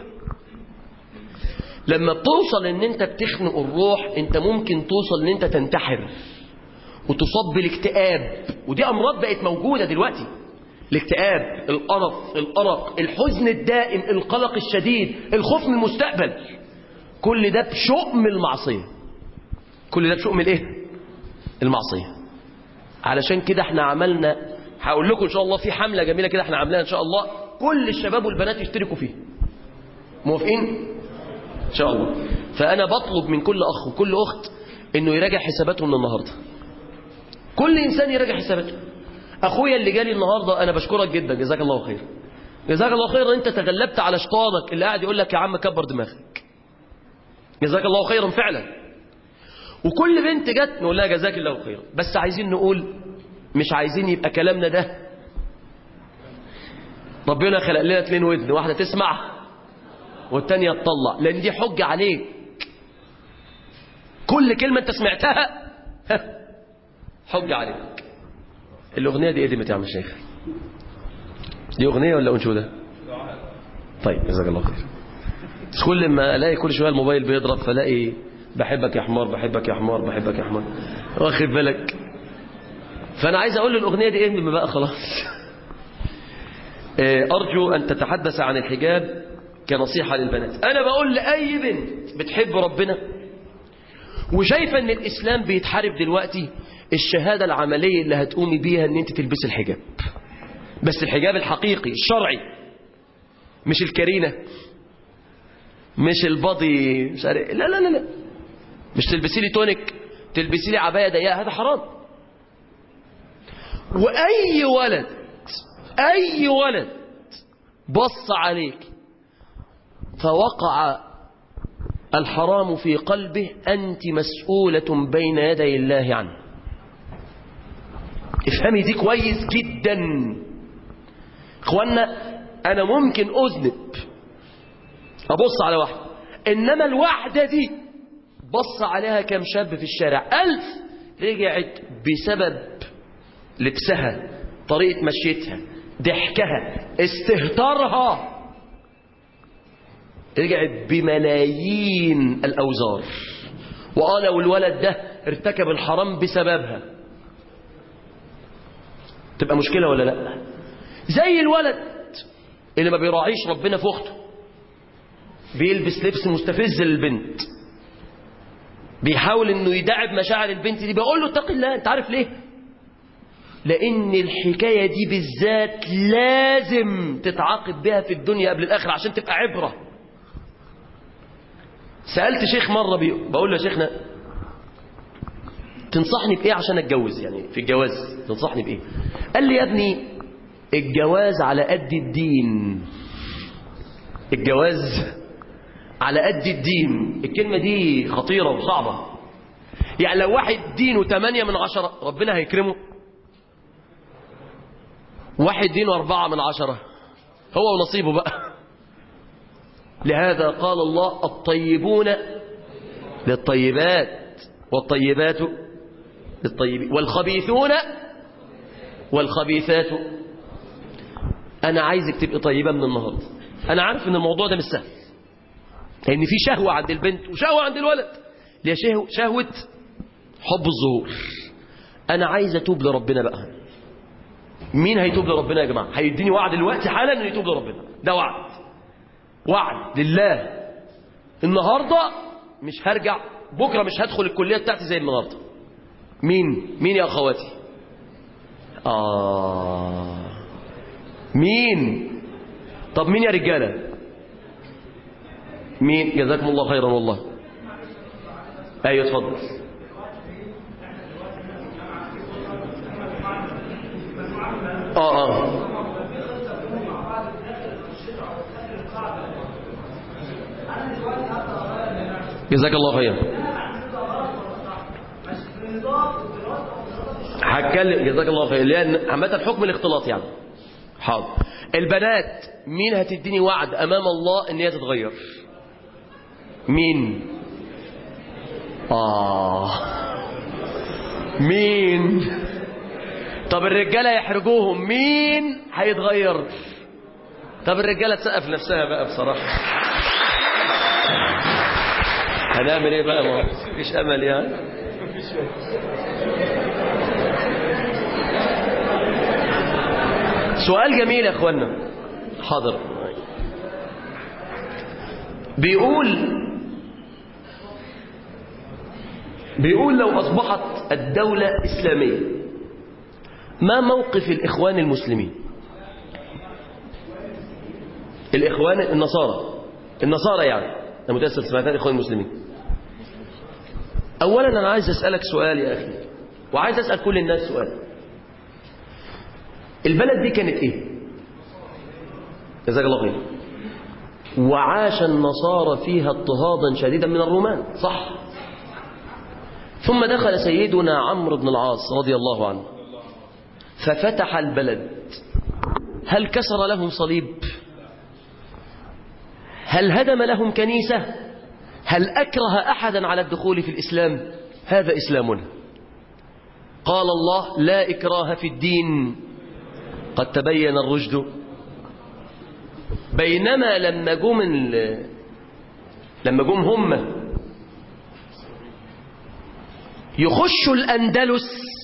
لما بتوصل إن أنت بتخنق الروح أنت ممكن توصل إن أنت تنتحر وتصاب بالاكتئاب ودي أمراض بقت موجودة دلوقتي الاكتئاب القرف القرق الحزن الدائم القلق الشديد الخوف من المستقبل كل ده بشؤم المعصية كل ده بشؤم الايه المعصية علشان كده احنا عملنا هقول لكم ان شاء الله في حمله جميله كده احنا عاملاها ان شاء الله كل الشباب والبنات يشتركوا فيها موافقين ان شاء الله فانا بطلب من كل اخ وكل اخت انه يراجع حساباته من النهارده كل انسان يراجع حساباته اخويا اللي جالي النهارده انا بشكرك جدا جزاك الله خير جزاك الله خيرا انت تغلبت على شيطانك اللي قاعد يقول لك يا عم كبر دماغك جزاك الله خيرا فعلا وكل بنت جت نقول لها جزاك الله خيرا بس عايزين نقول مش عايزين يبقى كلامنا ده ربنا خلق لنا اتنين ودن واحده تسمع والتانية تطلع لان دي حجه عليك كل كلمه انت سمعتها حجه عليك الاغنيه دي قدمت يا عم الشيخ دي اغنيه ولا انشوده طيب جزاك الله خير بس كل ما الاقي كل شويه الموبايل بيضرب فلاقي بحبك يا حمار بحبك يا حمار بحبك يا حمار واخد بالك فانا عايز اقول له الاغنيه دي ايه بقى خلاص آه، ارجو ان تتحدث عن الحجاب كنصيحه للبنات انا بقول لاي بنت بتحب ربنا وشايفه ان الاسلام بيتحارب دلوقتي الشهاده العمليه اللي هتقومي بيها ان انت تلبسي الحجاب بس الحجاب الحقيقي الشرعي مش الكرينه مش البادي مش عارف لا لا لا لا مش تلبسي لي تونيك تلبسي لي عبايه ضيقه هذا حرام واي ولد اي ولد بص عليك فوقع الحرام في قلبه انت مسؤوله بين يدي الله عنه افهمي دي كويس جدا اخوانا انا ممكن اذنب ابص على واحده انما الواحده دي بص عليها كم شاب في الشارع ألف رجعت بسبب لبسها طريقة مشيتها ضحكها استهتارها رجعت بملايين الأوزار وقال والولد ده ارتكب الحرام بسببها تبقى مشكلة ولا لا زي الولد اللي ما بيراعيش ربنا في أخته بيلبس لبس مستفز للبنت بيحاول انه يداعب مشاعر البنت دي بقول له اتق الله انت عارف ليه لان الحكايه دي بالذات لازم تتعاقب بها في الدنيا قبل الاخره عشان تبقى عبره سالت شيخ مره بي... بقول له يا شيخنا تنصحني بايه عشان اتجوز يعني في الجواز تنصحني بايه قال لي يا ابني الجواز على قد الدين الجواز على قد الدين الكلمة دي خطيرة وصعبة يعني لو واحد دينه تمانية من عشرة ربنا هيكرمه واحد دينه أربعة من عشرة هو ونصيبه بقى لهذا قال الله الطيبون للطيبات والطيبات للطيبين والخبيثون والخبيثات أنا عايزك تبقي طيبة من النهاردة أنا عارف إن الموضوع ده مش سهل لأن في شهوة عند البنت وشهوة عند الولد اللي هي شهوة, شهوة حب الظهور أنا عايز أتوب لربنا بقى مين هيتوب لربنا يا جماعة هيديني وعد دلوقتي حالا إنه يتوب لربنا ده وعد وعد لله النهاردة مش هرجع بكرة مش هدخل الكلية بتاعتي زي النهاردة مين مين يا أخواتي آه مين طب مين يا رجالة مين جزاكم الله خيرا والله ايوه اتفضل اه اه جزاك الله خيرا هتكلم جزاك الله خير لان عامه حكم الاختلاط يعني حاضر البنات مين هتديني وعد امام الله ان هي تتغير مين آه مين طب الرجالة يحرجوهم مين هيتغير طب الرجالة تسقف نفسها بقى بصراحة هنعمل ايه بقى ما مفيش امل يعني سؤال جميل يا اخوانا حاضر بيقول بيقول لو أصبحت الدولة إسلامية ما موقف الإخوان المسلمين الإخوان النصارى النصارى يعني أنا متأسف سمعتها الإخوان المسلمين أولا أنا عايز أسألك سؤال يا أخي وعايز أسأل كل الناس سؤال البلد دي كانت إيه جزاك الله خير وعاش النصارى فيها اضطهادا شديدا من الرومان صح ثم دخل سيدنا عمرو بن العاص رضي الله عنه ففتح البلد هل كسر لهم صليب هل هدم لهم كنيسة هل أكره أحدا على الدخول في الإسلام هذا إسلامنا قال الله لا إكراه في الدين قد تبين الرشد بينما لما جم ال- لما جم هم يخشوا الأندلس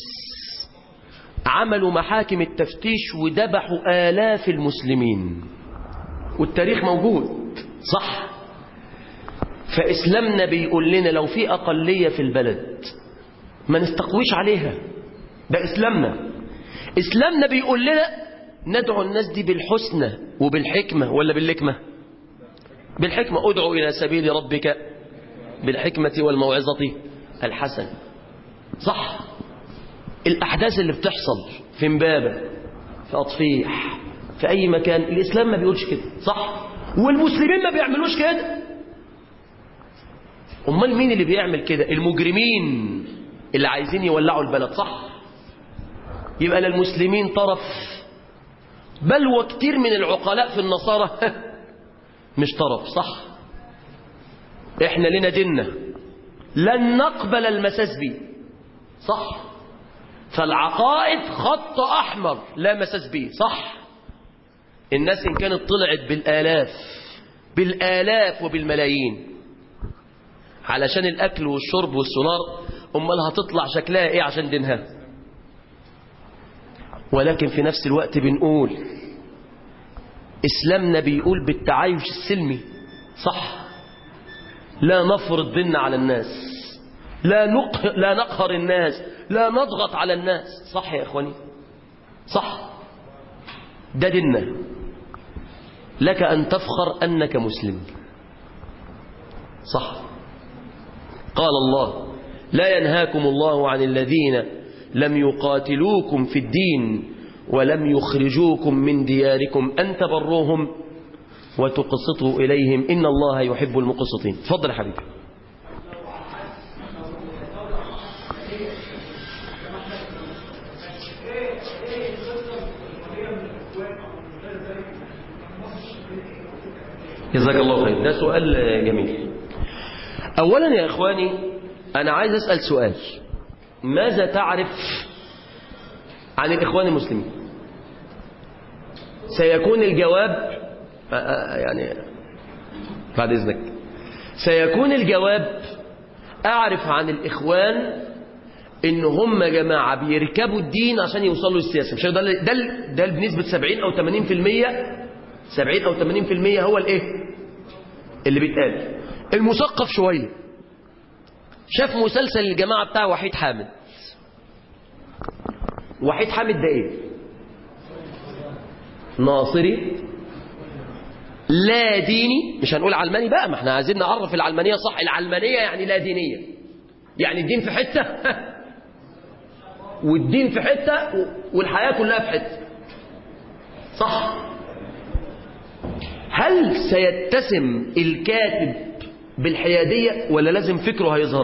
عملوا محاكم التفتيش وذبحوا آلاف المسلمين والتاريخ موجود صح فإسلامنا بيقول لنا لو في أقلية في البلد ما نستقويش عليها ده إسلامنا إسلامنا بيقول لنا ندعو الناس دي بالحسنى وبالحكمة ولا باللكمة بالحكمة ادعو إلى سبيل ربك بالحكمة والموعظة الحسنة صح الأحداث اللي بتحصل في امبابة في أطفيح في أي مكان الإسلام ما بيقولش كده صح والمسلمين ما بيعملوش كده أمال مين اللي بيعمل كده المجرمين اللي عايزين يولعوا البلد صح يبقى لا المسلمين طرف بل وكتير من العقلاء في النصارى مش طرف صح احنا لنا ديننا لن نقبل المساس بيه صح فالعقائد خط احمر لا مساس بيه صح الناس ان كانت طلعت بالالاف بالالاف وبالملايين علشان الاكل والشرب والسونار امال هتطلع شكلها ايه عشان دينها ولكن في نفس الوقت بنقول إسلامنا بيقول بالتعايش السلمي صح لا نفرض ديننا على الناس لا, نق... لا نقهر الناس لا نضغط على الناس صح يا إخواني صح ده ديننا لك أن تفخر أنك مسلم صح قال الله لا ينهاكم الله عن الذين لم يقاتلوكم في الدين ولم يخرجوكم من دياركم أن تبروهم وتقسطوا إليهم إن الله يحب المقسطين تفضل يا حبيبي جزاك الله خير ده سؤال جميل أولا يا إخواني أنا عايز أسأل سؤال ماذا تعرف عن الإخوان المسلمين سيكون الجواب يعني بعد إذنك سيكون الجواب أعرف عن الإخوان إن هم جماعة بيركبوا الدين عشان يوصلوا للسياسة مش ده ده ده بنسبة 70 أو 80% 70 أو 80% هو الإيه اللي بيتقال المثقف شوية شاف مسلسل الجماعة بتاع وحيد حامد وحيد حامد ده ايه ناصري لا ديني مش هنقول علماني بقى ما احنا عايزين نعرف العلمانية صح العلمانية يعني لا دينية يعني الدين في حتة والدين في حتة والحياة كلها في حتة صح هل سيتسم الكاتب بالحيادية ولا لازم فكره هيظهر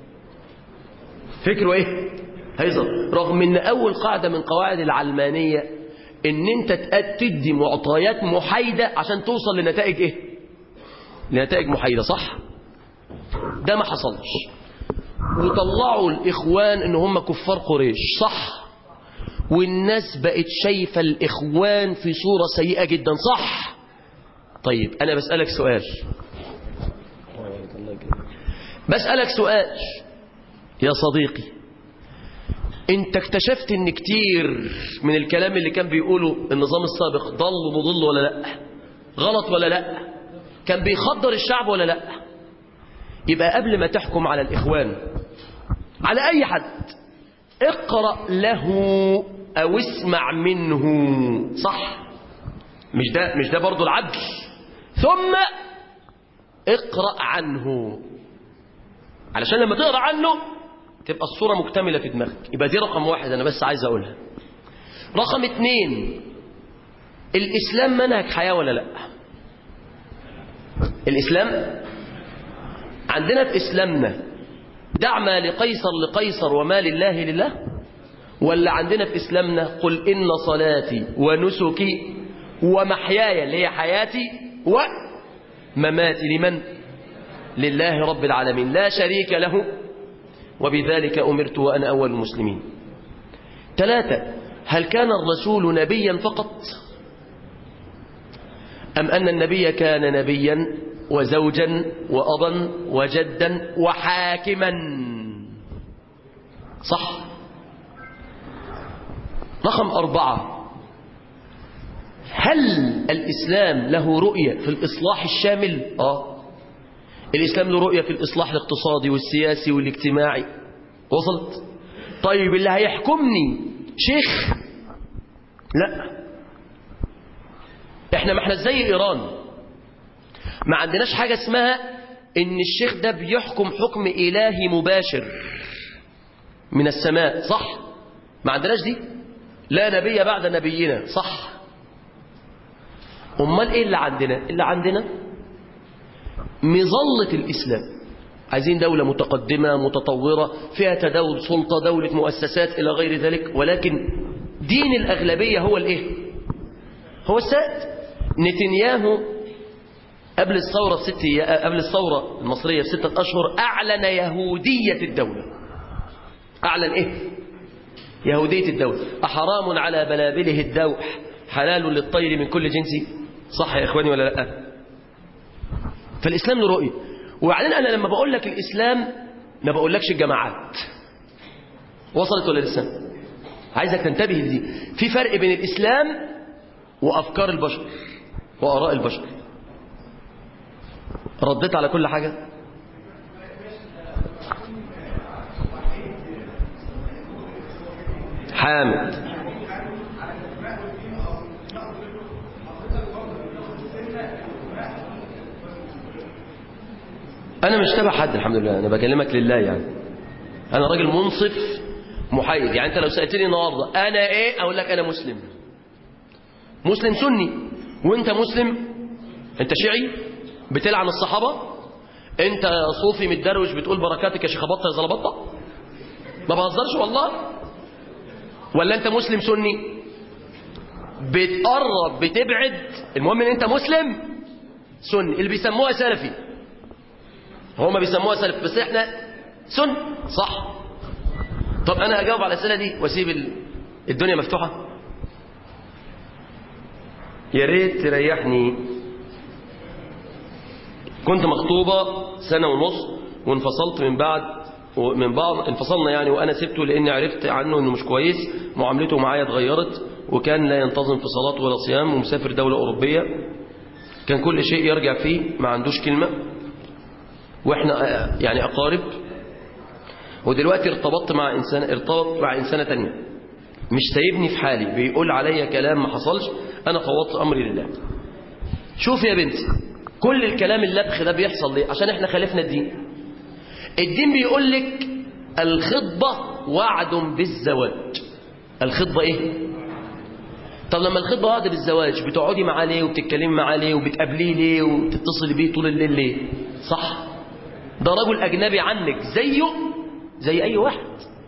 فكره ايه هيظهر رغم ان اول قاعدة من قواعد العلمانية ان انت تدي معطيات محايدة عشان توصل لنتائج ايه لنتائج محايدة صح ده ما حصلش وطلعوا الاخوان ان هم كفار قريش صح والناس بقت شايفة الاخوان في صورة سيئة جدا صح طيب انا بسألك سؤال بسألك سؤال يا صديقي انت اكتشفت ان كتير من الكلام اللي كان بيقوله النظام السابق ضل مضل ولا لا غلط ولا لا كان بيخدر الشعب ولا لا يبقى قبل ما تحكم على الإخوان على أي حد اقرأ له أو اسمع منه صح مش ده مش ده برضه العدل ثم اقرأ عنه علشان لما تقرأ عنه تبقى الصورة مكتملة في دماغك يبقى دي رقم واحد أنا بس عايز أقولها رقم اتنين الإسلام منهج حياة ولا لا الإسلام عندنا في إسلامنا دع ما لقيصر لقيصر وما لله لله ولا عندنا في إسلامنا قل إن صلاتي ونسكي ومحياي اللي هي حياتي ومماتي لمن لله رب العالمين لا شريك له وبذلك أمرت وأنا أول المسلمين ثلاثة هل كان الرسول نبيا فقط أم أن النبي كان نبيا وزوجا وأبا وجدا وحاكما صح رقم أربعة هل الإسلام له رؤية في الإصلاح الشامل آه الإسلام له رؤية في الإصلاح الاقتصادي والسياسي والاجتماعي وصلت طيب اللي هيحكمني شيخ لا احنا ما احنا زي ايران ما عندناش حاجة اسمها ان الشيخ ده بيحكم حكم الهي مباشر من السماء صح ما عندناش دي لا نبي بعد نبينا صح امال ايه اللي عندنا اللي عندنا مظلة الاسلام عايزين دولة متقدمة متطورة فيها تداول سلطة دولة مؤسسات إلى غير ذلك ولكن دين الأغلبية هو الإيه هو السائد نتنياهو قبل الثورة ست قبل الثورة المصرية بستة أشهر أعلن يهودية الدولة أعلن إيه يهودية الدولة أحرام على بلابله الدوح حلال للطير من كل جنس صح يا إخواني ولا لا فالإسلام له رؤية وبعدين أنا لما بقول لك الإسلام ما بقولكش الجماعات وصلت ولا لسه عايزك تنتبه لدي في فرق بين الإسلام وأفكار البشر وآراء البشر رديت على كل حاجة حامد أنا مش تبع حد الحمد لله أنا بكلمك لله يعني أنا راجل منصف محايد يعني أنت لو سألتني النهاردة أنا إيه أقول لك أنا مسلم مسلم سني وأنت مسلم أنت شيعي بتلعن الصحابة أنت صوفي متدروش بتقول بركاتك يا شيخ بطة يا زلبطة ما بهزرش والله ولا أنت مسلم سني بتقرب بتبعد المهم ان انت مسلم سني اللي بيسموها سلفي هما بيسموها سلف بس احنا سن صح طب انا هجاوب على الاسئله دي واسيب ال- الدنيا مفتوحه يا ريت تريحني كنت مخطوبه سنه ونص وانفصلت من بعد من بعض انفصلنا يعني وانا سبته لاني عرفت عنه انه مش كويس معاملته معايا اتغيرت وكان لا ينتظم في صلاه ولا صيام ومسافر دوله اوروبيه كان كل شيء يرجع فيه ما عندوش كلمه واحنا آه، يعني اقارب ودلوقتي ارتبطت مع انسان ارتبط مع انسانه تانية مش سايبني في حالي بيقول عليا كلام ما حصلش انا فوضت امري لله شوف يا بنتي كل الكلام اللبخ ده بيحصل ليه عشان احنا خالفنا الدين الدين بيقول لك الخطبه وعد بالزواج الخطبه ايه طب لما الخطبه وعد بالزواج بتقعدي معاه ليه وبتتكلمي معاه ليه وبتقابليه ليه وبتتصلي بيه طول الليل ليه صح ده رجل اجنبي عنك زيه زي اي واحد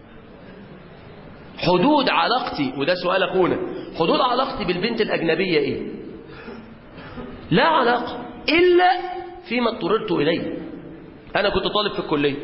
حدود علاقتي وده سؤال اخونا حدود علاقتي بالبنت الاجنبيه ايه لا علاقه الا فيما اضطررت اليه انا كنت طالب في الكليه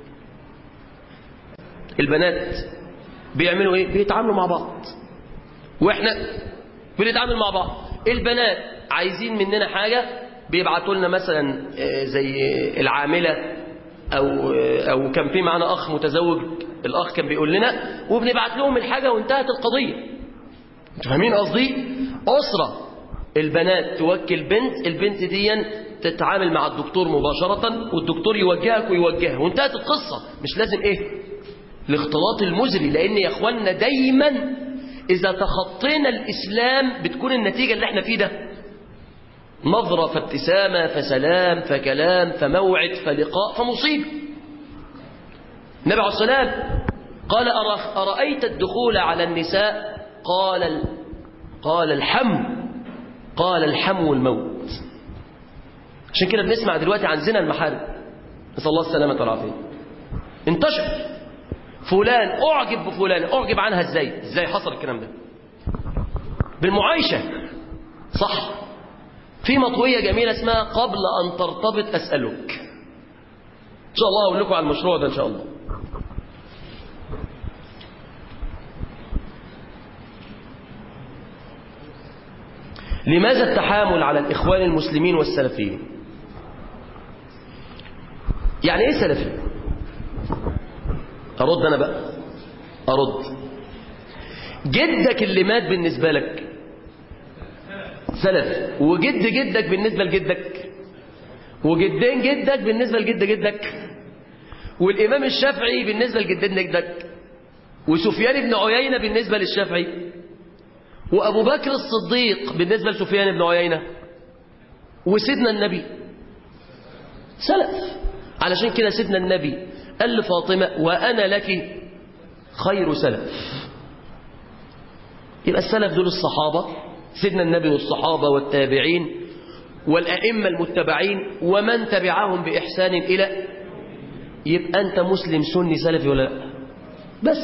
البنات بيعملوا ايه بيتعاملوا مع بعض واحنا بنتعامل مع بعض البنات عايزين مننا حاجه بيبعتوا لنا مثلا آه، زي العامله او آه، او كان في معانا اخ متزوج الاخ كان بيقول لنا وبنبعت لهم الحاجه وانتهت القضيه انتوا فاهمين قصدي اسره البنات توكل بنت البنت دي تتعامل مع الدكتور مباشره والدكتور يوجهك ويوجهها وانتهت القصه مش لازم ايه الاختلاط المزري لان يا اخوانا دايما إذا تخطينا الإسلام بتكون النتيجة اللي احنا فيه ده نظرة فابتسامة فسلام فكلام فموعد فلقاء فمصيبة النبي عليه السلام قال أرى- أرأيت الدخول على النساء قال ال... قال الحم قال الحم والموت عشان كده بنسمع دلوقتي عن زنا المحارم نسأل الله السلامة والعافية انتشر فلان أعجب بفلان أعجب عنها ازاي ازاي حصل الكلام ده بالمعايشة صح في مطوية جميلة اسمها قبل أن ترتبط أسألك إن شاء الله أقول لكم على المشروع ده إن شاء الله لماذا التحامل على الإخوان المسلمين والسلفيين يعني إيه سلفي أرد أنا بقى أرد جدك اللي مات بالنسبة لك سلف وجد جدك بالنسبة لجدك وجدين جدك بالنسبة لجد جدك والإمام الشافعي بالنسبة لجدين جدك وسفيان بن عيينة بالنسبة للشافعي وأبو بكر الصديق بالنسبة لسفيان بن عيينة وسيدنا النبي سلف علشان كده سيدنا النبي قال لفاطمة وأنا لك خير سلف يبقى السلف دول الصحابة سيدنا النبي والصحابة والتابعين والأئمة المتبعين ومن تبعهم بإحسان إلى يبقى أنت مسلم سني سلفي ولا لا بس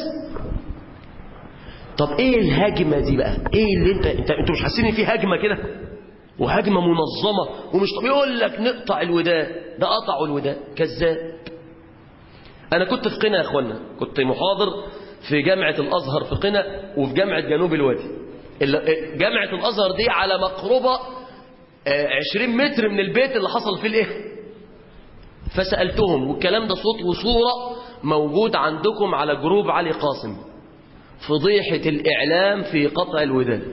طب ايه الهجمة دي بقى ايه اللي انت انت انتوا مش حاسين ان في هجمة كده وهجمة منظمة ومش طب يقول لك نقطع الوداد ده قطعوا الوداد كذاب انا كنت في قنا يا اخوانا كنت محاضر في جامعة الازهر في قنا وفي جامعة جنوب الوادي ال- جامعة الازهر دي على مقربة آه، 20 متر من البيت اللي حصل فيه الايه فسألتهم والكلام ده صوت وصورة موجود عندكم على جروب علي قاسم فضيحة الإعلام في قطع الودان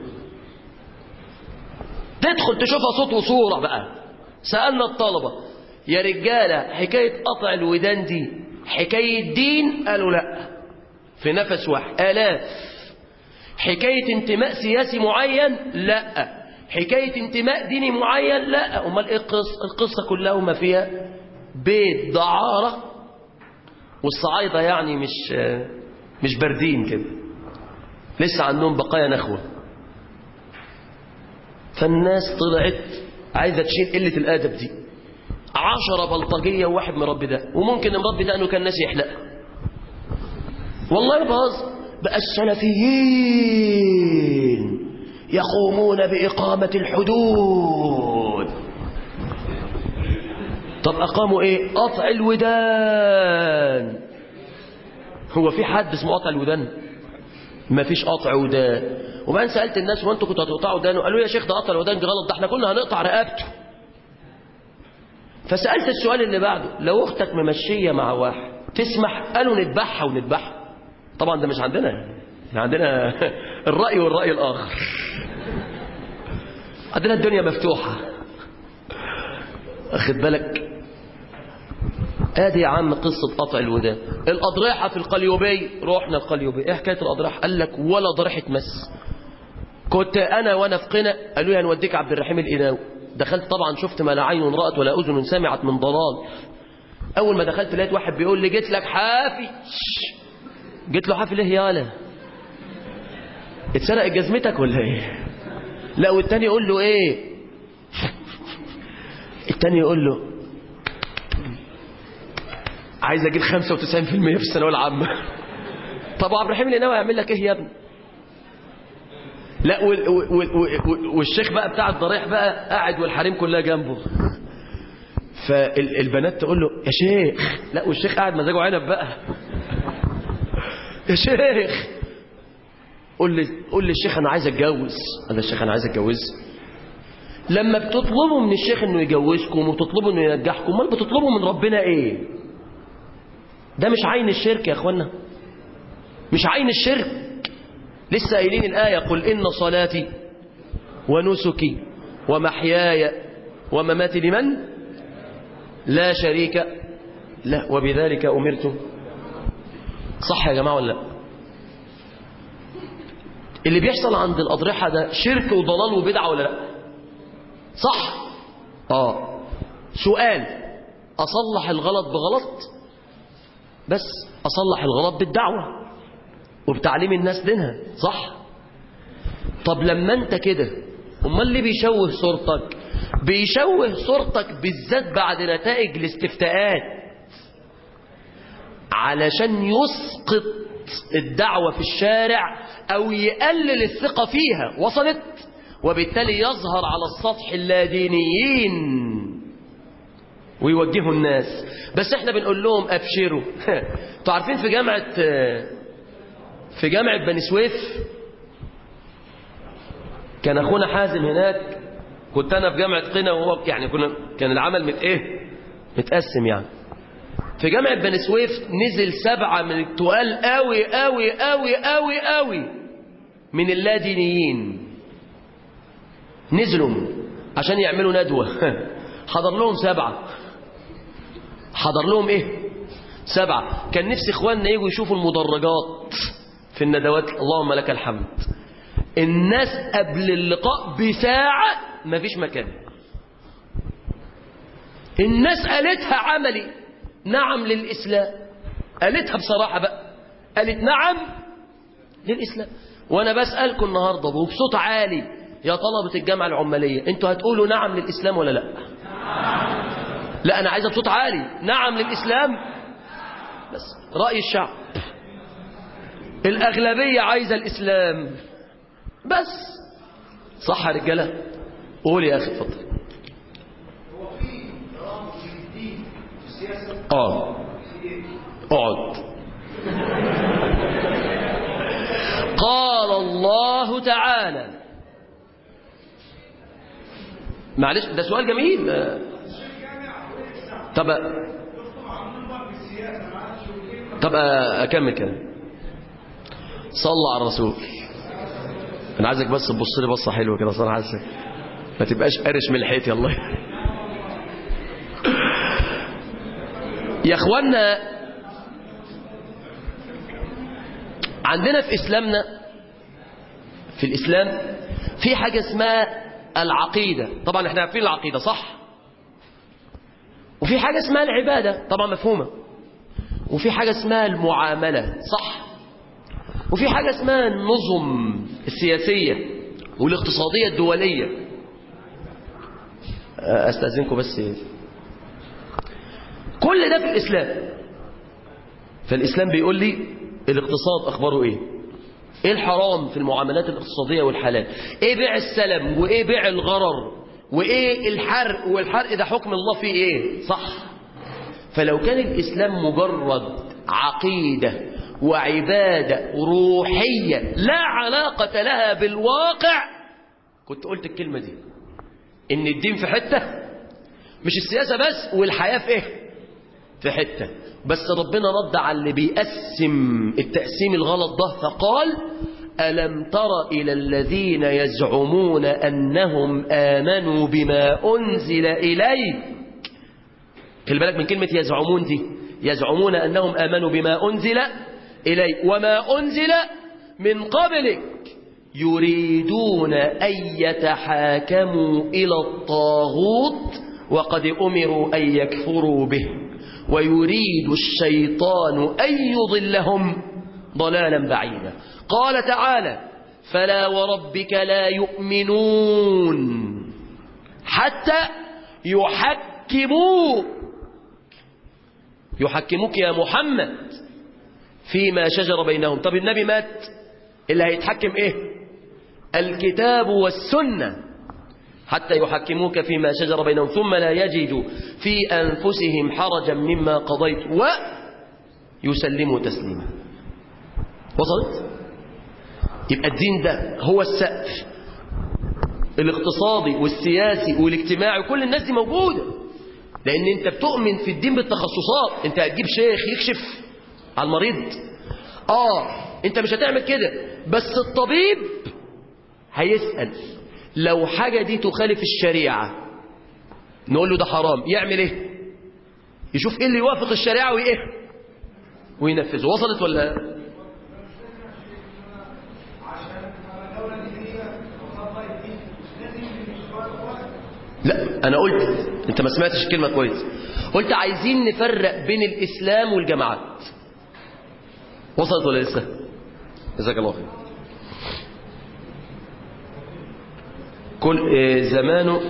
تدخل تشوفها صوت وصورة بقى سألنا الطلبة يا رجالة حكاية قطع الودان دي حكاية دين قالوا لا في نفس واحد آلاف حكاية انتماء سياسي معين لا حكاية انتماء ديني معين لا أمال إيه القصة القصة كلها وما فيها بيت دعارة والصعايدة يعني مش مش باردين كده لسه عندهم بقايا نخوة فالناس طلعت عايزة تشيل قلة الأدب دي عشرة بلطجية وواحد مربي ده وممكن المربي ده أنه كان ناسي يحلقها والله باظ بقى السلفيين يقومون بإقامة الحدود طب أقاموا إيه قطع الودان هو في حد اسمه قطع الودان ما فيش قطع ودان وبعدين سألت الناس وانتوا كنتوا هتقطعوا ودان قالوا يا شيخ ده قطع الودان دي غلط ده احنا كنا هنقطع رقبته فسألت السؤال اللي بعده لو اختك ممشية مع واحد تسمح قالوا نذبحها ونذبحها طبعا ده مش عندنا احنا عندنا الرأي والرأي الآخر عندنا الدنيا مفتوحة أخد بالك ادي يا عم قصة قطع الودان الأضرحة في القليوبي روحنا القليوبي ايه حكاية الأضرحة قال لك ولا ضرحة مس كنت أنا وأنا في قنا قالوا لي هنوديك عبد الرحيم الإناوي دخلت طبعا شفت ما لا عين رأت ولا أذن سمعت من ضلال أول ما دخلت لقيت واحد بيقول لي جيت لك حافي شش. جيت له حافي ليه يالا اتسرق جزمتك ولا ايه لا والتاني يقول له ايه التاني يقول له عايز اجيب 95% في الثانويه العامه طب عبد الرحيم القناوي هيعمل لك ايه يا ابني لا وال وال وال والشيخ بقى بتاع الضريح بقى قاعد والحريم كلها جنبه فالبنات تقول له يا شيخ لا والشيخ قاعد مزاجه عنب بقى يا شيخ قول لي قول لي الشيخ انا عايز اتجوز انا الشيخ انا عايز اتجوز لما بتطلبوا من الشيخ انه يجوزكم وتطلبوا انه ينجحكم امال بتطلبوا من ربنا ايه ده مش عين الشرك يا اخوانا مش عين الشرك لسه قايلين الآية قل إن صلاتي ونسكي ومحياي ومماتي لمن لا شريك لا وبذلك أمرت صح يا جماعة ولا لا اللي بيحصل عند الأضرحة ده شرك وضلال وبدعة ولا لا صح اه سؤال أصلح الغلط بغلط بس أصلح الغلط بالدعوة وبتعليم الناس دينها صح طب لما انت كده امال اللي بيشوه صورتك بيشوه صورتك بالذات بعد نتائج الاستفتاءات علشان يسقط الدعوة في الشارع او يقلل الثقة فيها وصلت وبالتالي يظهر على السطح اللادينيين ويوجهوا الناس بس احنا بنقول لهم ابشروا انتوا عارفين في جامعة في جامعة بني سويف كان اخونا حازم هناك كنت انا في جامعة قنا وهو يعني كنا كان العمل مت ايه متقسم يعني في جامعة بني سويف نزل سبعة من التقال قوي قوي قوي قوي قوي من اللادينيين نزلوا عشان يعملوا ندوة حضر لهم سبعة حضر لهم ايه سبعة كان نفسي اخواننا يجوا يشوفوا المدرجات في الندوات اللهم لك الحمد الناس قبل اللقاء بساعة مفيش مكان الناس قالتها عملي نعم للإسلام قالتها بصراحة بقى قالت نعم للإسلام وأنا بسألكم النهاردة وبصوت عالي يا طلبة الجامعة العمالية انتوا هتقولوا نعم للإسلام ولا لا لا أنا عايزة بصوت عالي نعم للإسلام بس رأي الشعب الأغلبية عايزة الإسلام بس صح يا رجالة قول يا أخي اتفضل اه اقعد قال الله تعالى معلش ده سؤال جميل طب طب اكمل كلام صلى على الرسول انا عايزك بس تبص لي بصه حلوه كده صراحه عايزك ما تبقاش قرش من الحيط يا الله يا اخوانا عندنا في اسلامنا في الاسلام في حاجه اسمها العقيده طبعا احنا عارفين العقيده صح وفي حاجه اسمها العباده طبعا مفهومه وفي حاجه اسمها المعامله صح وفي حاجه اسمها النظم السياسيه والاقتصاديه الدوليه استاذنكم بس كل ده في الإسلام فالإسلام بيقول لي الاقتصاد أخباره إيه إيه الحرام في المعاملات الاقتصادية والحلال إيه بيع السلم وإيه بيع الغرر وإيه الحرق والحرق ده حكم الله فيه إيه صح فلو كان الإسلام مجرد عقيدة وعبادة روحية لا علاقة لها بالواقع كنت قلت الكلمة دي إن الدين في حتة مش السياسة بس والحياة في إيه في حتة بس ربنا رد على اللي بيقسم التقسيم الغلط ده فقال ألم تر إلى الذين يزعمون أنهم آمنوا بما أنزل إليك خلي بالك من كلمة يزعمون دي يزعمون أنهم آمنوا بما أنزل إليك وما أنزل من قبلك يريدون أن يتحاكموا إلى الطاغوت وقد أمروا أن يكفروا به ويريد الشيطان أن يضلهم ضلالا بعيدا قال تعالى فلا وربك لا يؤمنون حتى يحكموك يحكموك يا محمد فيما شجر بينهم طب النبي مات اللي هيتحكم ايه الكتاب والسنة حتى يحكموك فيما شجر بينهم ثم لا يجدوا في أنفسهم حرجا مما قضيت ويسلموا تسليما وصلت يبقى الدين ده هو السقف الاقتصادي والسياسي والاجتماعي وكل الناس دي موجودة لأن أنت بتؤمن في الدين بالتخصصات أنت هتجيب شيخ يكشف على المريض آه أنت مش هتعمل كده بس الطبيب هيسأل لو حاجة دي تخالف الشريعة نقول له ده حرام يعمل ايه يشوف ايه اللي يوافق الشريعة وايه وينفذه وصلت ولا انا قلت انت ما سمعتش الكلمه كويس قلت عايزين نفرق بين الاسلام والجماعات وصلت ولا لسه جزاك الله خير كل آه، زمانه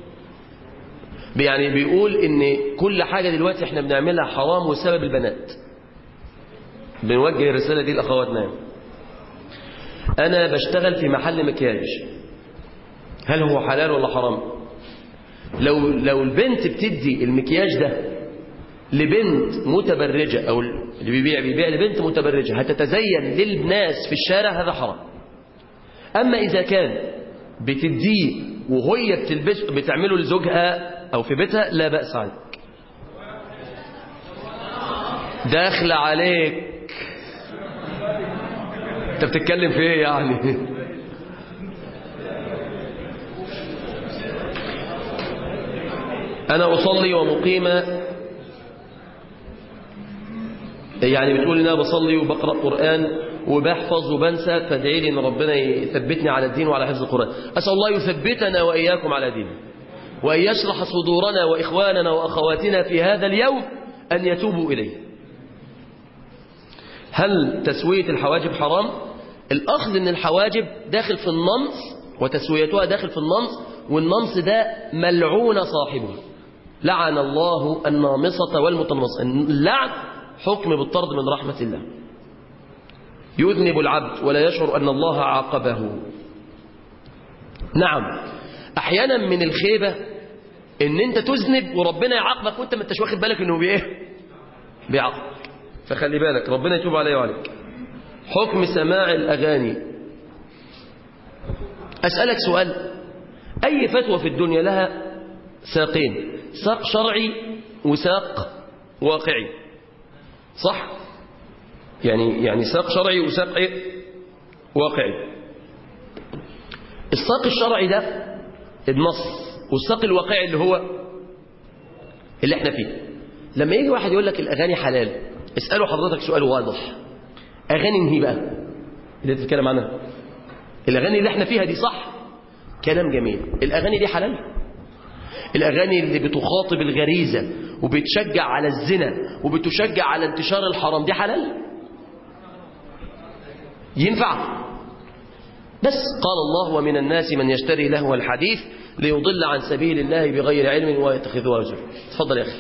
يعني بيقول ان كل حاجه دلوقتي احنا بنعملها حرام وسبب البنات بنوجه الرساله دي لاخواتنا انا بشتغل في محل مكياج هل هو حلال ولا حرام لو لو البنت بتدي المكياج ده لبنت متبرجة أو اللي بيبيع بيبيع لبنت متبرجة هتتزين للناس في الشارع هذا حرام أما إذا كان بتديه وهي بتلبس بتعمله لزوجها أو في بيتها لا بأس عليك داخل عليك انت بتتكلم في ايه يعني انا اصلي ومقيمه يعني بتقول ان انا بصلي وبقرا قران وبحفظ وبنسى فادعي لي ان ربنا يثبتني على الدين وعلى حفظ القران اسال الله يثبتنا واياكم على دينه وان يشرح صدورنا واخواننا واخواتنا في هذا اليوم ان يتوبوا اليه هل تسويه الحواجب حرام الاخذ من الحواجب داخل في النمص وتسويتها داخل في النمص والنمص ده ملعون صاحبه لعن الله النامصة والمتنمصة اللعن حكم بالطرد من رحمة الله يذنب العبد ولا يشعر أن الله عاقبه نعم أحيانا من الخيبة ان انت تذنب وربنا يعاقبك وانت ما انتش واخد بالك انه بايه بيعاقبك فخلي بالك ربنا يتوب علي وعليك حكم سماع الاغاني اسالك سؤال اي فتوى في الدنيا لها ساقين ساق شرعي وساق واقعي صح يعني يعني ساق شرعي وساق ايه واقعي الساق الشرعي ده النص والساق الواقعي اللي هو اللي احنا فيه لما يجي واحد يقول لك الاغاني حلال اساله حضرتك سؤال واضح اغاني انهي بقى اللي انت بتتكلم عنها الاغاني اللي احنا فيها دي صح كلام جميل الاغاني دي حلال الاغاني اللي بتخاطب الغريزه وبتشجع على الزنا وبتشجع على انتشار الحرام دي حلال ينفع بس قال الله ومن الناس من يشتري لهو الحديث ليضل عن سبيل الله بغير علم ويتخذها هزوا تفضل يا اخي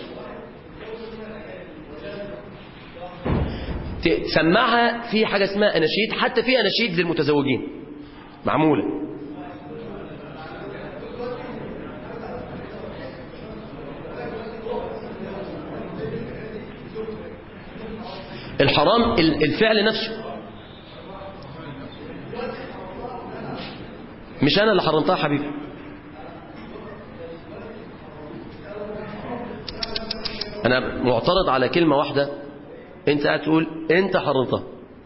تسمعها في حاجه اسمها اناشيد حتى في اناشيد للمتزوجين معموله الحرام الفعل نفسه مش انا اللي حرمتها حبيبي انا معترض على كلمة واحدة انت قاعد تقول انت حرمتها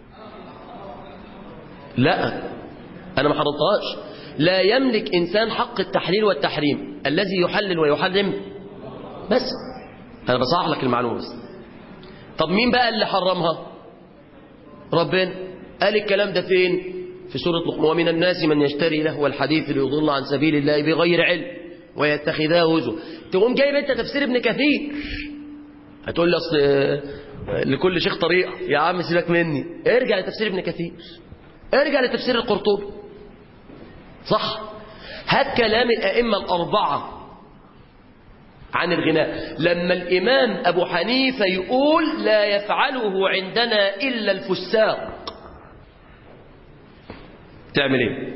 لا انا ما حرمتهاش لا يملك انسان حق التحليل والتحريم الذي يحلل ويحرم بس انا بصحح لك المعلومة بس طب مين بقى اللي حرمها ربنا قال الكلام ده فين في سورة لقمان ومن الناس من يشتري لهو الحديث ليضل عن سبيل الله بغير علم ويتخذها هزوا تقوم جايب انت تفسير ابن كثير هتقول لي اصل لكل شيخ طريقه يا عم سيبك مني ارجع لتفسير ابن كثير ارجع لتفسير القرطبي صح هات كلام الائمه الاربعه عن الغناء لما الامام ابو حنيفه يقول لا يفعله عندنا الا الفساق تعمل ايه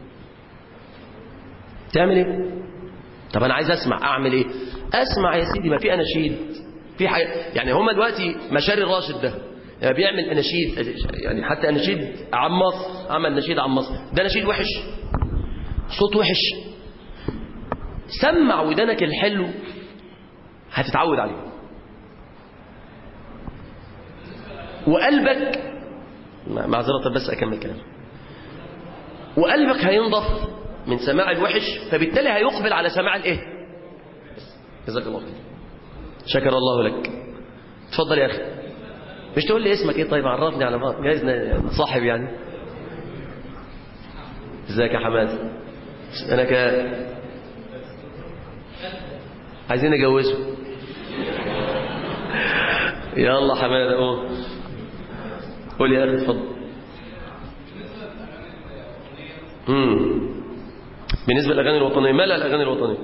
تعمل ايه طب انا عايز اسمع اعمل ايه اسمع يا سيدي ما في اناشيد في حاجه يعني هما دلوقتي مشاري الراشد ده يعني بيعمل اناشيد يعني حتى اناشيد عن مصر عمل نشيد عن مصر ده نشيد وحش صوت وحش سمع ودانك الحلو هتتعود عليه وقلبك معذرة بس أكمل كلام وقلبك هينضف من سماع الوحش فبالتالي هيقبل على سماع الايه جزاك الله خير شكر الله لك اتفضل يا اخي مش تقول لي اسمك ايه طيب عرفني على بعض جايز صاحب يعني ازيك يا حماد انا ك عايزين نجوزه يلا حماده قول قول يا اخي اتفضل امم بالنسبه للاغاني الوطنيه ما لا الاغاني الوطنيه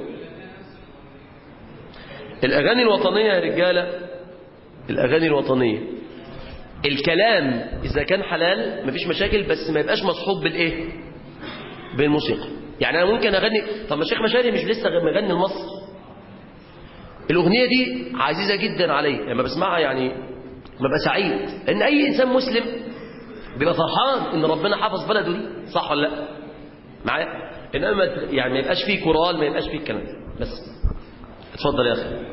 الاغاني الوطنيه يا رجاله الاغاني الوطنيه الكلام اذا كان حلال مفيش مشاكل بس ما يبقاش مصحوب بالايه بالموسيقى يعني انا ممكن اغني طب ما الشيخ مشاري مش لسه مغني لمصر الاغنيه دي عزيزه جدا علي لما بسمعها يعني ببقى سعيد ان اي انسان مسلم بيبقى فرحان ان ربنا حفظ بلده دي صح ولا لا معايا انما يعني ما يبقاش فيه كورال ما يبقاش فيه الكلام ده. بس اتفضل يا اخي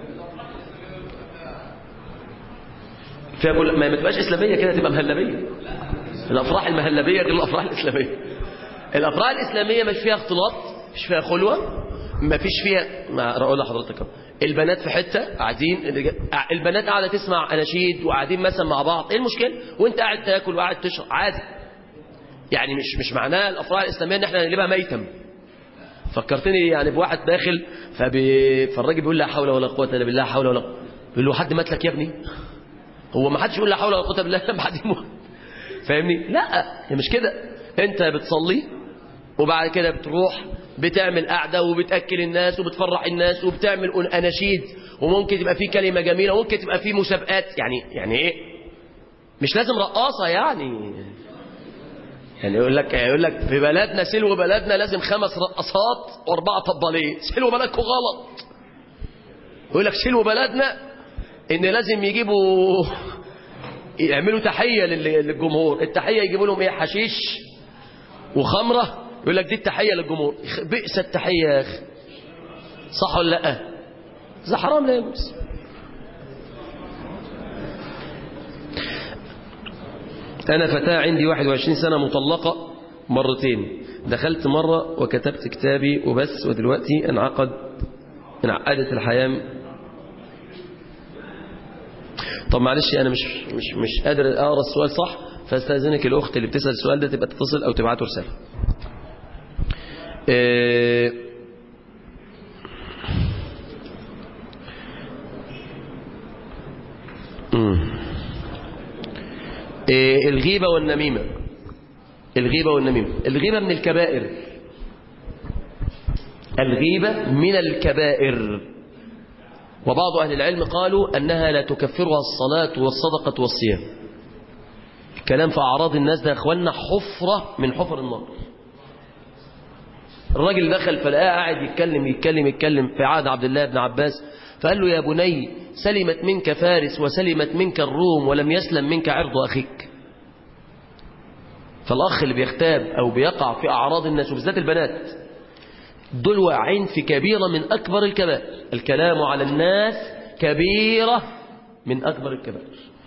فيها كل ما تبقاش اسلاميه كده تبقى مهلبيه الافراح المهلبيه غير الافراح الاسلاميه الافراح الاسلاميه مش فيها اختلاط مش فيها خلوه ما فيش فيها ما اقول لحضرتك أهو. البنات في حته قاعدين البنات قاعده تسمع اناشيد وقاعدين مثلا مع بعض ايه المشكله وانت قاعد تاكل وقاعد تشرب عادي يعني مش مش معناه الافراح الاسلاميه ان احنا نقلبها ميتم فكرتني يعني بواحد داخل فبي... فالراجل بيقول لا حول ولا قوه الا بالله حول ولا بيقول له حد مات لك يا ابني هو ما حدش يقول لا حول ولا قوه الا بالله لما حد يموت فاهمني لا هي مش كده انت بتصلي وبعد كده بتروح بتعمل قعدة وبتأكل الناس وبتفرح الناس وبتعمل أناشيد وممكن تبقى فيه كلمة جميلة وممكن تبقى فيه مسابقات يعني يعني إيه مش لازم رقاصة يعني يعني يقول لك يقول لك في بلدنا سلو بلدنا لازم خمس رقصات واربعه طبالين سلو بلدكم غلط يقول لك سلو بلدنا ان لازم يجيبوا يعملوا تحيه لل- للجمهور التحيه يجيبوا لهم ايه حشيش وخمره يقول لك دي التحيه للجمهور يخ- بئس التحيه يا اخي صح ولا لا ده حرام لا يجوز أنا فتاة عندي 21 سنة مطلقة مرتين دخلت مرة وكتبت كتابي وبس ودلوقتي انعقد انعقدت الحياة طب معلش أنا مش مش مش قادر أقرأ السؤال صح فاستأذنك الأخت اللي بتسأل السؤال ده تبقى تتصل أو تبعته رسالة إيه مم. إيه الغيبة والنميمة الغيبة والنميمة الغيبة من الكبائر الغيبة من الكبائر وبعض أهل العلم قالوا أنها لا تكفرها الصلاة والصدقة والصيام الكلام في أعراض الناس ده يا أخوانا حفرة من حفر النار الراجل دخل فلقاه قاعد يتكلم يتكلم يتكلم في عهد عبد الله بن عباس فقال له يا بني سلمت منك فارس وسلمت منك الروم ولم يسلم منك عرض أخيك فالأخ اللي بيغتاب أو بيقع في أعراض الناس وبالذات البنات دول واقعين في كبيرة من أكبر الكبائر الكلام على الناس كبيرة من أكبر الكبائر